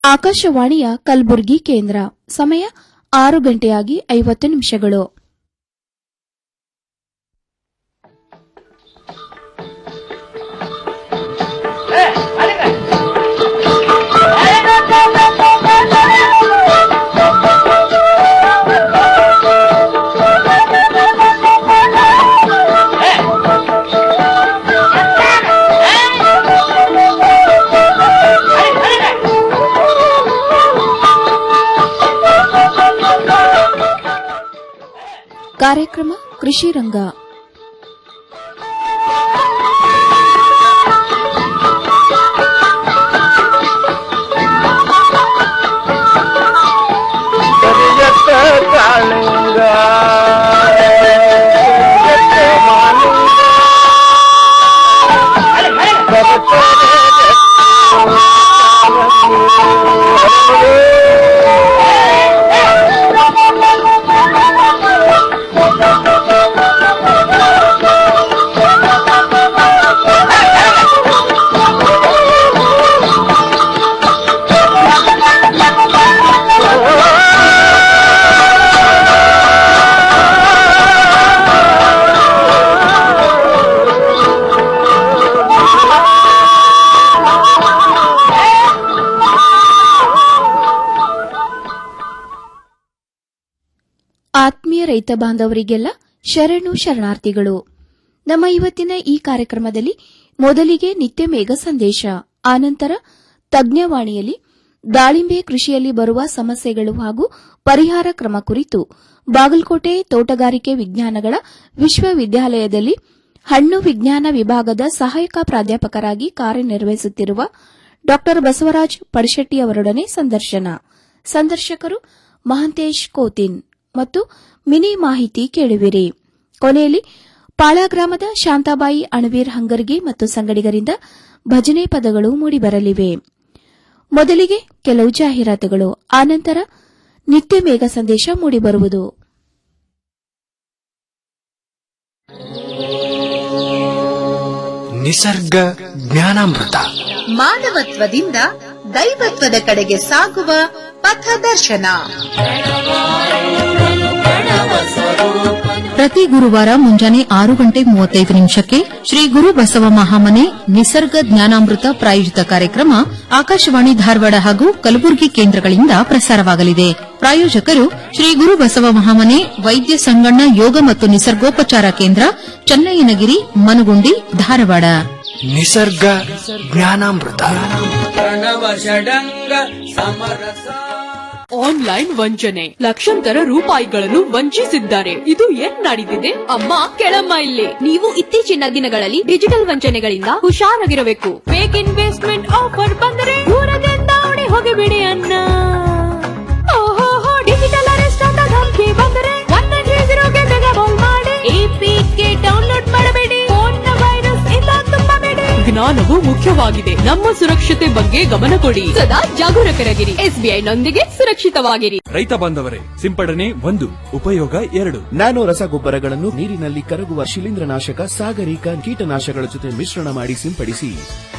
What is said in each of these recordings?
ಆಕಾಶವಾಣಿಯ ಕಲಬುರಗಿ ಕೇಂದ್ರ ಸಮಯ ಆರು ಗಂಟೆಯಾಗಿ ಐವತ್ತು ನಿಮಿಷಗಳು ಕಾರ್ಯಕ್ರಮ ಕೃಷಿ ರಂಗ ಕರಿಯತ್ತ ಕಾಳಿಂಗ ಕರಿಯತ್ತ ಮಾಲಿಂಗ ಆತ್ಮೀಯ ರೈತ ಬಾಂಧವರಿಗೆಲ್ಲ ಶರಣು ಶರಣಾರ್ಥಿಗಳು ನಮ್ಮ ಇವತ್ತಿನ ಈ ಕಾರ್ಯಕ್ರಮದಲ್ಲಿ ಮೊದಲಿಗೆ ನಿತ್ಯ ಮೇಘ ಸಂದೇಶ ಆನಂತರ ತಜ್ಞವಾಣಿಯಲ್ಲಿ ದಾಳಿಂಬೆ ಕೃಷಿಯಲ್ಲಿ ಬರುವ ಸಮಸ್ಯೆಗಳು ಹಾಗೂ ಪರಿಹಾರ ಕ್ರಮ ಕುರಿತು ಬಾಗಲಕೋಟೆ ತೋಟಗಾರಿಕೆ ವಿಜ್ಞಾನಗಳ ವಿಶ್ವವಿದ್ಯಾಲಯದಲ್ಲಿ ಹಣ್ಣು ವಿಜ್ಞಾನ ವಿಭಾಗದ ಸಹಾಯಕ ಪ್ರಾಧ್ಯಾಪಕರಾಗಿ ಕಾರ್ಯನಿರ್ವಹಿಸುತ್ತಿರುವ ಡಾ ಬಸವರಾಜ್ ಪಡಶೆಟ್ಟಿ ಅವರೊಡನೆ ಸಂದರ್ಶನ ಸಂದರ್ಶಕರು ಮಹಂತೇಶ್ ಕೋತಿನ್ ಮತ್ತು ಮಿನಿ ಮಾಹಿತಿ ಕೇಳುವಿರಿ ಕೊನೆಯಲ್ಲಿ ಪಾಳ ಗ್ರಾಮದ ಶಾಂತಾಬಾಯಿ ಅಣವೀರ್ ಹಂಗರ್ಗಿ ಮತ್ತು ಸಂಗಡಿಗರಿಂದ ಭಜನೆ ಪದಗಳು ಮೂಡಿಬರಲಿವೆ ಮೊದಲಿಗೆ ಕೆಲವು ಜಾಹೀರಾತುಗಳು ಆನಂತರ ನಿತ್ಯ ಮೇಘ ಸಂದೇಶ ಮೂಡಿಬರುವುದು ನಿಸರ್ಗ ಜ್ಞಾನಾಮೃತ ಮಾನವತ್ವದಿಂದ ದೈವತ್ವದ ಕಡೆಗೆ ಸಾಗುವ ಪಥದರ್ಶನ ಪ್ರತಿ ಗುರುವಾರ ಮುಂಜಾನೆ ಆರು ಗಂಟೆ ಮೂವತ್ತೈದು ನಿಮಿಷಕ್ಕೆ ಶ್ರೀ ಗುರು ಬಸವ ಮಹಾಮನೆ ನಿಸರ್ಗ ಜ್ಞಾನಾಮೃತ ಪ್ರಾಯೋಜಿತ ಕಾರ್ಯಕ್ರಮ ಆಕಾಶವಾಣಿ ಧಾರವಾಡ ಹಾಗೂ ಕಲಬುರಗಿ ಕೇಂದ್ರಗಳಿಂದ ಪ್ರಸಾರವಾಗಲಿದೆ ಪ್ರಾಯೋಜಕರು ಶ್ರೀ ಗುರು ಬಸವ ಮಹಾಮನೆ ವೈದ್ಯ ಸಂಗಣ್ಣ ಯೋಗ ಮತ್ತು ನಿಸರ್ಗೋಪಚಾರ ಕೇಂದ್ರ ಚನ್ನಯ್ಯನಗಿರಿ ಮನಗುಂಡಿ ಧಾರವಾಡ ನಿಸರ್ಗ ಜ್ಞಾನಾಮೃತ ಆನ್ಲೈನ್ ವಂಚನೆ ಲಕ್ಷಾಂತರ ರೂಪಾಯಿಗಳನ್ನು ವಂಚಿಸಿದ್ದಾರೆ ಇದು ಏನ್ ನಡೀತಿದೆ ಅಮ್ಮ ಕೆಳಮ್ಮ ಇಲ್ಲಿ ನೀವು ಇತ್ತೀಚಿನ ದಿನಗಳಲ್ಲಿ ಡಿಜಿಟಲ್ ವಂಚನೆಗಳಿಂದ ಹುಷಾರಾಗಿರಬೇಕು ಫೇಕ್ ಇನ್ವೆಸ್ಟ್ಮೆಂಟ್ ಆಫರ್ ಬಂದರೆ ದೂರದಿಂದ ಓಡಿ ಹೋಗಿಬಿಡಿ ಅನ್ನ ಓಹೋ ಡಿಜಿಟಲ್ ಅರೆಸ್ಟ್ ಅಂತ ಧಮಕಿ ಬಂದರೆ ಒನ್ ನೈನ್ ತ್ರೀ ಜೀರೋಗೆ ಬೇಗ ಕಾಲ್ ಮಾಡಿ ಎಪಿಕೆ ಡೌನ್ಲೋಡ್ ಮಾಡಬೇಡಿ ಫೋನ್ ವೈರಸ್ ಇಂದ ತುಂಬಬೇಡಿ ಜ್ಞಾನವು ಮುಖ್ಯವಾಗಿದೆ ನಮ್ಮ ಸುರಕ್ಷತೆ ಬಗ್ಗೆ ಗಮನ ಕೊಡಿ ಸದಾ ಜಾಗರೂಕರಾಗಿರಿ ಎಸ್ಬಿಐ ನೊಂದಿಗೆ ಸುರಕ್ಷಿತವಾಗಿರಿ ರೈತ ಬಾಂಧವರೇ ಸಿಂಪಡಣೆ ಒಂದು ಉಪಯೋಗ ಎರಡು ನ್ಯಾನೋ ರಸಗೊಬ್ಬರಗಳನ್ನು ನೀರಿನಲ್ಲಿ ಕರಗುವ ಶಿಲೀಂಧ್ರನಾಶಕ ಸಾಗರಿಕ ಕೀಟನಾಶಕಗಳ ಜೊತೆ ಮಿಶ್ರಣ ಮಾಡಿ ಸಿಂಪಡಿಸಿ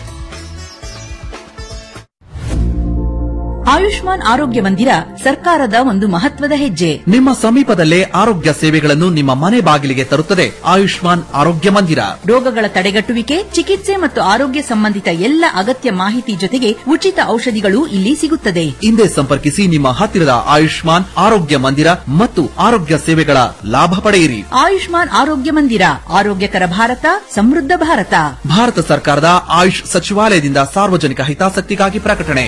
ಆಯುಷ್ಮಾನ್ ಆರೋಗ್ಯ ಮಂದಿರ ಸರ್ಕಾರದ ಒಂದು ಮಹತ್ವದ ಹೆಜ್ಜೆ ನಿಮ್ಮ ಸಮೀಪದಲ್ಲೇ ಆರೋಗ್ಯ ಸೇವೆಗಳನ್ನು ನಿಮ್ಮ ಮನೆ ಬಾಗಿಲಿಗೆ ತರುತ್ತದೆ ಆಯುಷ್ಮಾನ್ ಆರೋಗ್ಯ ಮಂದಿರ ರೋಗಗಳ ತಡೆಗಟ್ಟುವಿಕೆ ಚಿಕಿತ್ಸೆ ಮತ್ತು ಆರೋಗ್ಯ ಸಂಬಂಧಿತ ಎಲ್ಲ ಅಗತ್ಯ ಮಾಹಿತಿ ಜೊತೆಗೆ ಉಚಿತ ಔಷಧಿಗಳು ಇಲ್ಲಿ ಸಿಗುತ್ತದೆ ಹಿಂದೆ ಸಂಪರ್ಕಿಸಿ ನಿಮ್ಮ ಹತ್ತಿರದ ಆಯುಷ್ಮಾನ್ ಆರೋಗ್ಯ ಮಂದಿರ ಮತ್ತು ಆರೋಗ್ಯ ಸೇವೆಗಳ ಲಾಭ ಪಡೆಯಿರಿ ಆಯುಷ್ಮಾನ್ ಆರೋಗ್ಯ ಮಂದಿರ ಆರೋಗ್ಯಕರ ಭಾರತ ಸಮೃದ್ಧ ಭಾರತ ಭಾರತ ಸರ್ಕಾರದ ಆಯುಷ್ ಸಚಿವಾಲಯದಿಂದ ಸಾರ್ವಜನಿಕ ಹಿತಾಸಕ್ತಿಗಾಗಿ ಪ್ರಕಟಣೆ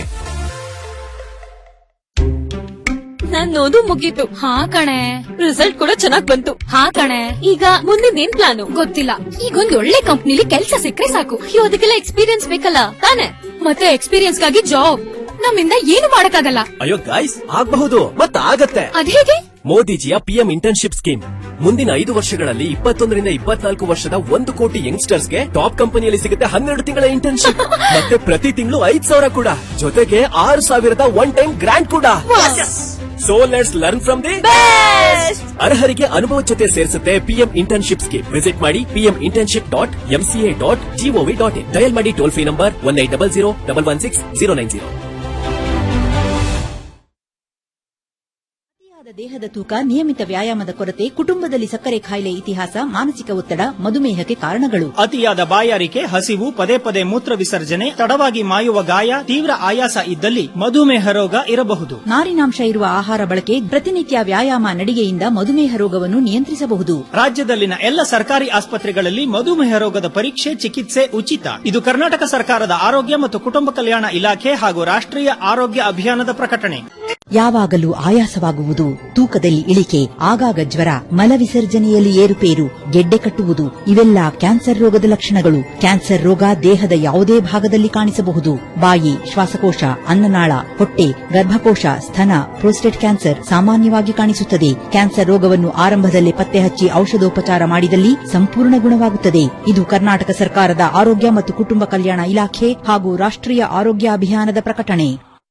ನನ್ನ ಓದು ಮುಗೀತು ಹಾ ಕಣೆ ರಿಸಲ್ಟ್ ಕೂಡ ಚೆನ್ನಾಗ್ ಬಂತು ಹಾ ಕಣೆ ಈಗ ಮುಂದಿನ ಏನ್ ಪ್ಲಾನು ಗೊತ್ತಿಲ್ಲ ಈಗ ಒಂದ್ ಒಳ್ಳೆ ಕಂಪ್ನಿಲಿ ಕೆಲ್ಸ ಸಿಕ್ಕರೆ ಸಾಕು ಅಯ್ಯೋ ಅದಕ್ಕೆಲ್ಲ ಎಕ್ಸ್ಪೀರಿಯನ್ಸ್ ಬೇಕಲ್ಲ ತಾನೆ ಮತ್ತೆ ಎಕ್ಸ್ಪೀರಿಯನ್ಸ್ ಗಾಗಿ ಜಾಬ್ ನಮ್ಮಿಂದ ಏನು ಮಾಡಕ್ಕಾಗಲ್ಲ ಅಯ್ಯೋ ಗೈಸ್ ಆಗಬಹುದು ಮತ್ತ ಆಗತ್ತೆ ಅದೇಗೆ ಮೋದಿಜಿಯ ಪಿಎಂ ಇಂಟರ್ನ್ಶಿಪ್ ಸ್ಕೀಮ್ ಮುಂದಿನ ಐದು ವರ್ಷಗಳಲ್ಲಿ ಇಪ್ಪತ್ತೊಂದರಿಂದ ಇಪ್ಪತ್ನಾಲ್ಕು ವರ್ಷದ ಒಂದು ಕೋಟಿ ಯಂಗ್ಸ್ಟರ್ಸ್ಗೆ ಟಾಪ್ ಕಂಪನಿಯಲ್ಲಿ ಸಿಗುತ್ತೆ ಹನ್ನೆರಡು ತಿಂಗಳ ಇಂಟರ್ನ್ಶಿಪ್ ಮತ್ತೆ ಪ್ರತಿ ತಿಂಗಳು ಐದ್ ಸಾವಿರ ಕೂಡ ಜೊತೆಗೆ ಆರು ಸಾವಿರದ ಒನ್ ಟೈಮ್ ಗ್ರಾಂಟ್ ಕೂಡ so let's learn from the ಅರ್ಹರಿಗೆ ಅನುಭವ ಜೊತೆ ಸೇರಿಸುತ್ತೆ ಪಿಎಂ ಇಂಟರ್ನ್ಶಿಪ್ ಸ್ಕೀಮ್ ವಿಸಿಟ್ ಮಾಡಿ PM internship dot MCA dot GOV dot in dial ಮಾಡಿ toll free number one eight double zero double one six zero nine zero ದೇಹದ ತೂಕ ನಿಯಮಿತ ವ್ಯಾಯಾಮದ ಕೊರತೆ ಕುಟುಂಬದಲ್ಲಿ ಸಕ್ಕರೆ ಕಾಯಿಲೆ ಇತಿಹಾಸ ಮಾನಸಿಕ ಒತ್ತಡ ಮಧುಮೇಹಕ್ಕೆ ಕಾರಣಗಳು ಅತಿಯಾದ ಬಾಯಾರಿಕೆ ಹಸಿವು ಪದೇ ಪದೇ ಮೂತ್ರ ವಿಸರ್ಜನೆ ತಡವಾಗಿ ಮಾಯುವ ಗಾಯ ತೀವ್ರ ಆಯಾಸ ಇದ್ದಲ್ಲಿ ಮಧುಮೇಹ ರೋಗ ಇರಬಹುದು ನಾರಿನಾಂಶ ಇರುವ ಆಹಾರ ಬಳಕೆ ಪ್ರತಿನಿತ್ಯ ವ್ಯಾಯಾಮ ನಡಿಗೆಯಿಂದ ಮಧುಮೇಹ ರೋಗವನ್ನು ನಿಯಂತ್ರಿಸಬಹುದು ರಾಜ್ಯದಲ್ಲಿನ ಎಲ್ಲ ಸರ್ಕಾರಿ ಆಸ್ಪತ್ರೆಗಳಲ್ಲಿ ಮಧುಮೇಹ ರೋಗದ ಪರೀಕ್ಷೆ ಚಿಕಿತ್ಸೆ ಉಚಿತ ಇದು ಕರ್ನಾಟಕ ಸರ್ಕಾರದ ಆರೋಗ್ಯ ಮತ್ತು ಕುಟುಂಬ ಕಲ್ಯಾಣ ಇಲಾಖೆ ಹಾಗೂ ರಾಷ್ಟ್ರೀಯ ಆರೋಗ್ಯ ಅಭಿಯಾನದ ಪ್ರಕಟಣೆ ಯಾವಾಗಲೂ ಆಯಾಸವಾಗುವುದು ತೂಕದಲ್ಲಿ ಇಳಿಕೆ ಆಗಾಗ ಜ್ವರ ಮಲವಿಸರ್ಜನೆಯಲ್ಲಿ ಏರುಪೇರು ಗೆಡ್ಡೆ ಕಟ್ಟುವುದು ಇವೆಲ್ಲ ಕ್ಯಾನ್ಸರ್ ರೋಗದ ಲಕ್ಷಣಗಳು ಕ್ಯಾನ್ಸರ್ ರೋಗ ದೇಹದ ಯಾವುದೇ ಭಾಗದಲ್ಲಿ ಕಾಣಿಸಬಹುದು ಬಾಯಿ ಶ್ವಾಸಕೋಶ ಅನ್ನನಾಳ ಹೊಟ್ಟೆ ಗರ್ಭಕೋಶ ಸ್ತನ ಪ್ರೋಸ್ಟೇಟ್ ಕ್ಯಾನ್ಸರ್ ಸಾಮಾನ್ಯವಾಗಿ ಕಾಣಿಸುತ್ತದೆ ಕ್ಯಾನ್ಸರ್ ರೋಗವನ್ನು ಆರಂಭದಲ್ಲೇ ಪತ್ತೆ ಹಚ್ಚಿ ಔಷಧೋಪಚಾರ ಮಾಡಿದಲ್ಲಿ ಸಂಪೂರ್ಣ ಗುಣವಾಗುತ್ತದೆ ಇದು ಕರ್ನಾಟಕ ಸರ್ಕಾರದ ಆರೋಗ್ಯ ಮತ್ತು ಕುಟುಂಬ ಕಲ್ಯಾಣ ಇಲಾಖೆ ಹಾಗೂ ರಾಷ್ಟ್ರೀಯ ಆರೋಗ್ಯ ಅಭಿಯಾನದ ಪ್ರಕಟಣೆ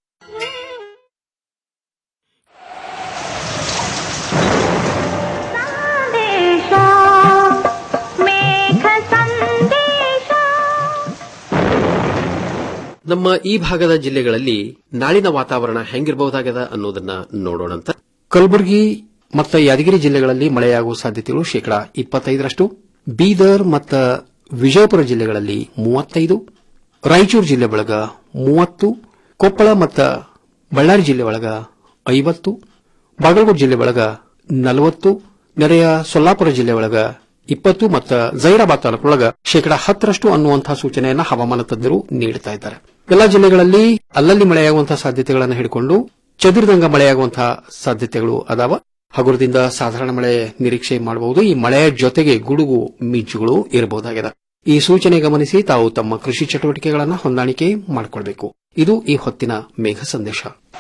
ನಮ್ಮ ಈ ಭಾಗದ ಜಿಲ್ಲೆಗಳಲ್ಲಿ ನಾಳಿನ ವಾತಾವರಣ ಹೆಂಗಿರಬಹುದಾಗದ ಅನ್ನೋದನ್ನ ನೋಡೋಣಂತ ಕಲಬುರಗಿ ಮತ್ತು ಯಾದಗಿರಿ ಜಿಲ್ಲೆಗಳಲ್ಲಿ ಮಳೆಯಾಗುವ ಸಾಧ್ಯತೆಗಳು ಶೇಕಡಾ ಇಪ್ಪತ್ತೈದರಷ್ಟು ಬೀದರ್ ಮತ್ತು ವಿಜಯಪುರ ಜಿಲ್ಲೆಗಳಲ್ಲಿ ಮೂವತ್ತೈದು ರಾಯಚೂರು ಜಿಲ್ಲೆ ಒಳಗ ಮೂವತ್ತು ಕೊಪ್ಪಳ ಮತ್ತು ಬಳ್ಳಾರಿ ಜಿಲ್ಲೆ ಒಳಗ ಐವತ್ತು ಬಾಗಲಕೋಟೆ ಜಿಲ್ಲೆ ಒಳಗ ನಲವತ್ತು ನೆರೆಯ ಸೊಲ್ಲಾಪುರ ಜಿಲ್ಲೆ ಒಳಗ ಇಪ್ಪತ್ತು ಮತ್ತು ಜೈರಾಬಾದ್ ತಾಲೂಕೊಳಗ ಶೇಕಡಾ ಹತ್ತರಷ್ಟು ಅನ್ನುವಂತಹ ಸೂಚನೆಯನ್ನ ಹವಾಮಾನ ತಜ್ಞರು ನೀಡುತ್ತಾ ಇದ್ದಾರೆ ಎಲ್ಲಾ ಜಿಲ್ಲೆಗಳಲ್ಲಿ ಅಲ್ಲಲ್ಲಿ ಮಳೆಯಾಗುವಂತಹ ಸಾಧ್ಯತೆಗಳನ್ನು ಹಿಡಿಕೊಂಡು ಚದುರಿದಂಗ ಮಳೆಯಾಗುವಂತಹ ಸಾಧ್ಯತೆಗಳು ಅದಾವ ಹಗುರದಿಂದ ಸಾಧಾರಣ ಮಳೆ ನಿರೀಕ್ಷೆ ಮಾಡಬಹುದು ಈ ಮಳೆಯ ಜೊತೆಗೆ ಗುಡುಗು ಮಿಂಚುಗಳು ಇರಬಹುದಾಗಿದೆ ಈ ಸೂಚನೆ ಗಮನಿಸಿ ತಾವು ತಮ್ಮ ಕೃಷಿ ಚಟುವಟಿಕೆಗಳನ್ನು ಹೊಂದಾಣಿಕೆ ಮಾಡಿಕೊಳ್ಬೇಕು ಇದು ಈ ಹೊತ್ತಿನ ಮೇಘ ಸಂದೇಶ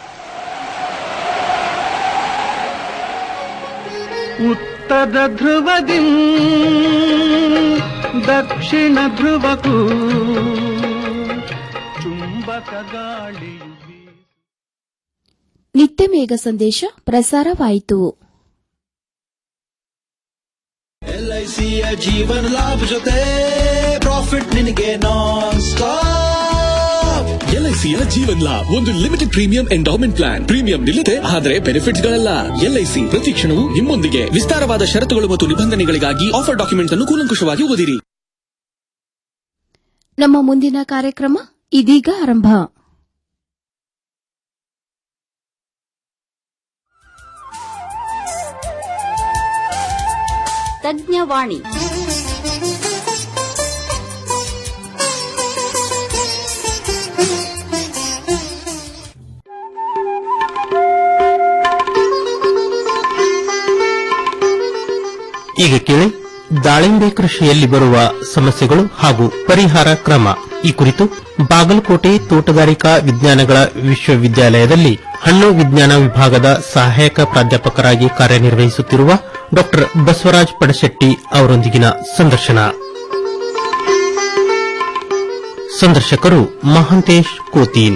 ಉತ್ತರ ಧ್ರುವದಿ ದಕ್ಷಿಣ ಧ್ರುವಕ್ಕೂ ಚುಂಬಕ ಗಾಳಿಯು ನಿತ್ಯ ಮೇಘ ಸಂದೇಶ ಪ್ರಸಾರವಾಯಿತು ಎಲ್ಐಸಿಯ ಜೀವನ ಲಾಭ ಜೊತೆ ಪ್ರಾಫಿಟ್ ನಿನಗೆ ನಾನ್ ಸ್ಟಾಪ್ ಎಲ್ಐಸಿಯ ಜೀವನ್ ಲಾಭ್ ಒಂದು limited premium endowment plan premium ನಿಲ್ಲದೆ ಆದರೆ ಬೆನಿಫಿಟ್ಸ್ ಗಳಲ್ಲ ಎಲ್ಐಸಿ ಪ್ರತಿ ಕ್ಷಣವೂ ನಿಮ್ಮೊಂದಿಗೆ ವಿಸ್ತಾರವಾದ ಷರತ್ತುಗಳು ಮತ್ತು ನಿಬಂಧನೆಗಳಿಗಾಗಿ ಆಫರ್ ಡಾಕ್ಯುಮೆಂಟ್ಸ್ ಅನ್ನು ಕೂಲಂಕುಷವಾಗಿ ಓದಿರಿ ನಮ್ಮ ಮುಂದಿನ ಕಾರ್ಯಕ್ರಮ ಇದೀಗ ಆರಂಭ ತಜ್ಞವಾಣಿ ಈಗ ಕೇಳಿ ದಾಳಿಂಬೆ ಕೃಷಿಯಲ್ಲಿ ಬರುವ ಸಮಸ್ಯೆಗಳು ಹಾಗೂ ಪರಿಹಾರ ಕ್ರಮ ಈ ಕುರಿತು ಬಾಗಲಕೋಟೆ ತೋಟಗಾರಿಕಾ ವಿಜ್ಞಾನಗಳ ವಿಶ್ವವಿದ್ಯಾಲಯದಲ್ಲಿ ಹಣ್ಣು ವಿಜ್ಞಾನ ವಿಭಾಗದ ಸಹಾಯಕ ಪ್ರಾಧ್ಯಾಪಕರಾಗಿ ಕಾರ್ಯನಿರ್ವಹಿಸುತ್ತಿರುವ ಡಾ ಬಸವರಾಜ್ ಪಡಶೆಟ್ಟಿ ಅವರೊಂದಿಗಿನ ಸಂದರ್ಶನ ಸಂದರ್ಶಕರು ಮಹಾಂತೇಶ್ ಕೋತೀನ್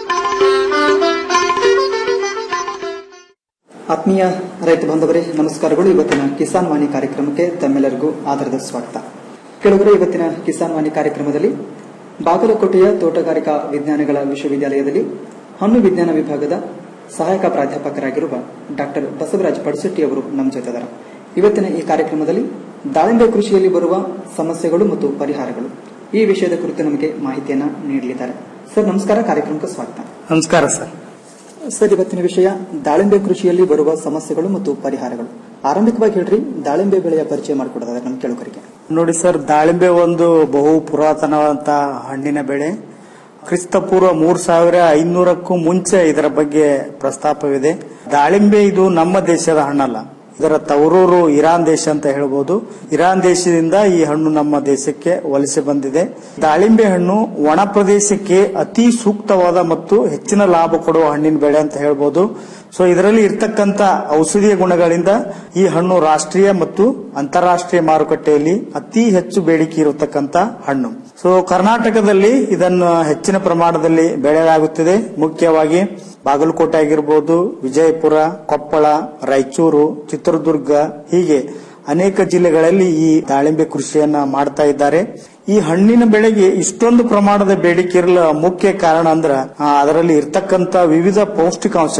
ಆತ್ಮೀಯ ರೈತ ಬಾಂಧವರೇ ನಮಸ್ಕಾರಗಳು ಇವತ್ತಿನ ಕಿಸಾನ್ ವಾಣಿ ಕಾರ್ಯಕ್ರಮಕ್ಕೆ ತಮ್ಮೆಲ್ಲರಿಗೂ ಆಧಾರದ ಸ್ವಾಗತ ಕೆಲವರು ಇವತ್ತಿನ ಕಿಸಾನ್ ವಾಣಿ ಕಾರ್ಯಕ್ರಮದಲ್ಲಿ ಬಾಗಲಕೋಟೆಯ ತೋಟಗಾರಿಕಾ ವಿಜ್ಞಾನಗಳ ವಿಶ್ವವಿದ್ಯಾಲಯದಲ್ಲಿ ಹಣ್ಣು ವಿಜ್ಞಾನ ವಿಭಾಗದ ಸಹಾಯಕ ಪ್ರಾಧ್ಯಾಪಕರಾಗಿರುವ ಡಾಕ್ಟರ್ ಬಸವರಾಜ್ ಪಡಸೆಟ್ಟಿ ಅವರು ನಮ್ಮ ಜೊತೆ ಇದ್ದಾರೆ ಇವತ್ತಿನ ಈ ಕಾರ್ಯಕ್ರಮದಲ್ಲಿ ದಾಳಿಂಬೆ ಕೃಷಿಯಲ್ಲಿ ಬರುವ ಸಮಸ್ಯೆಗಳು ಮತ್ತು ಪರಿಹಾರಗಳು ಈ ವಿಷಯದ ಕುರಿತು ನಮಗೆ ಮಾಹಿತಿಯನ್ನ ನೀಡಲಿದ್ದಾರೆ ಸರ್ ನಮಸ್ಕಾರ ಕಾರ್ಯಕ್ರಮಕ್ಕೆ ಸ್ವಾಗತ ನಮಸ್ಕಾರ ಸರ್ ಸರ್ ಇವತ್ತಿನ ವಿಷಯ ದಾಳಿಂಬೆ ಕೃಷಿಯಲ್ಲಿ ಬರುವ ಸಮಸ್ಯೆಗಳು ಮತ್ತು ಪರಿಹಾರಗಳು ಆರಂಭಿಕವಾಗಿ ಹೇಳ್ರಿ ದಾಳಿಂಬೆ ಬೆಳೆಯ ಪರಿಚಯ ಮಾಡಿಕೊಡೋದಾದ್ರೆ ನಮ್ಮ ಕೇಳುಗರಿಗೆ ನೋಡಿ ಸರ್ ದಾಳಿಂಬೆ ಒಂದು ಬಹು ಪುರಾತನವಾದಂತ ಹಣ್ಣಿನ ಬೆಳೆ ಕ್ರಿಸ್ತಪೂರ್ವ ಮೂರ್ ಸಾವಿರ ಐನೂರಕ್ಕೂ ಮುಂಚೆ ಇದರ ಬಗ್ಗೆ ಪ್ರಸ್ತಾಪವಿದೆ ದಾಳಿಂಬೆ ಇದು ನಮ್ಮ ದೇಶದ ಹಣ್ಣಲ್ಲ ಇದರ ತವರೂರು ಇರಾನ್ ದೇಶ ಅಂತ ಹೇಳ್ಬೋದು ಇರಾನ್ ದೇಶದಿಂದ ಈ ಹಣ್ಣು ನಮ್ಮ ದೇಶಕ್ಕೆ ವಲಸೆ ಬಂದಿದೆ ದಾಳಿಂಬೆ ಹಣ್ಣು ಒಣ ಪ್ರದೇಶಕ್ಕೆ ಅತಿ ಸೂಕ್ತವಾದ ಮತ್ತು ಹೆಚ್ಚಿನ ಲಾಭ ಕೊಡುವ ಹಣ್ಣಿನ ಬೆಳೆ ಅಂತ ಹೇಳ್ಬೋದು ಸೊ ಇದರಲ್ಲಿ ಇರ್ತಕ್ಕಂತ ಔಷಧೀಯ ಗುಣಗಳಿಂದ ಈ ಹಣ್ಣು ರಾಷ್ಟ್ರೀಯ ಮತ್ತು ಅಂತಾರಾಷ್ಟ್ರೀಯ ಮಾರುಕಟ್ಟೆಯಲ್ಲಿ ಅತಿ ಹೆಚ್ಚು ಬೇಡಿಕೆ ಇರತಕ್ಕಂತ ಹಣ್ಣು ಸೊ ಕರ್ನಾಟಕದಲ್ಲಿ ಇದನ್ನು ಹೆಚ್ಚಿನ ಪ್ರಮಾಣದಲ್ಲಿ ಬೆಳೆಯಲಾಗುತ್ತಿದೆ ಮುಖ್ಯವಾಗಿ ಬಾಗಲಕೋಟೆ ಆಗಿರ್ಬೋದು ವಿಜಯಪುರ ಕೊಪ್ಪಳ ರಾಯಚೂರು ಚಿತ್ರದುರ್ಗ ಹೀಗೆ ಅನೇಕ ಜಿಲ್ಲೆಗಳಲ್ಲಿ ಈ ದಾಳಿಂಬೆ ಕೃಷಿಯನ್ನ ಮಾಡ್ತಾ ಇದ್ದಾರೆ ಈ ಹಣ್ಣಿನ ಬೆಳೆಗೆ ಇಷ್ಟೊಂದು ಪ್ರಮಾಣದ ಬೇಡಿಕೆ ಇರಲು ಮುಖ್ಯ ಕಾರಣ ಅಂದ್ರ ಆ, ಅದರಲ್ಲಿ ಇರ್ತಕ್ಕಂತ ವಿವಿಧ ಪೌಷ್ಟಿಕಾಂಶಗಳು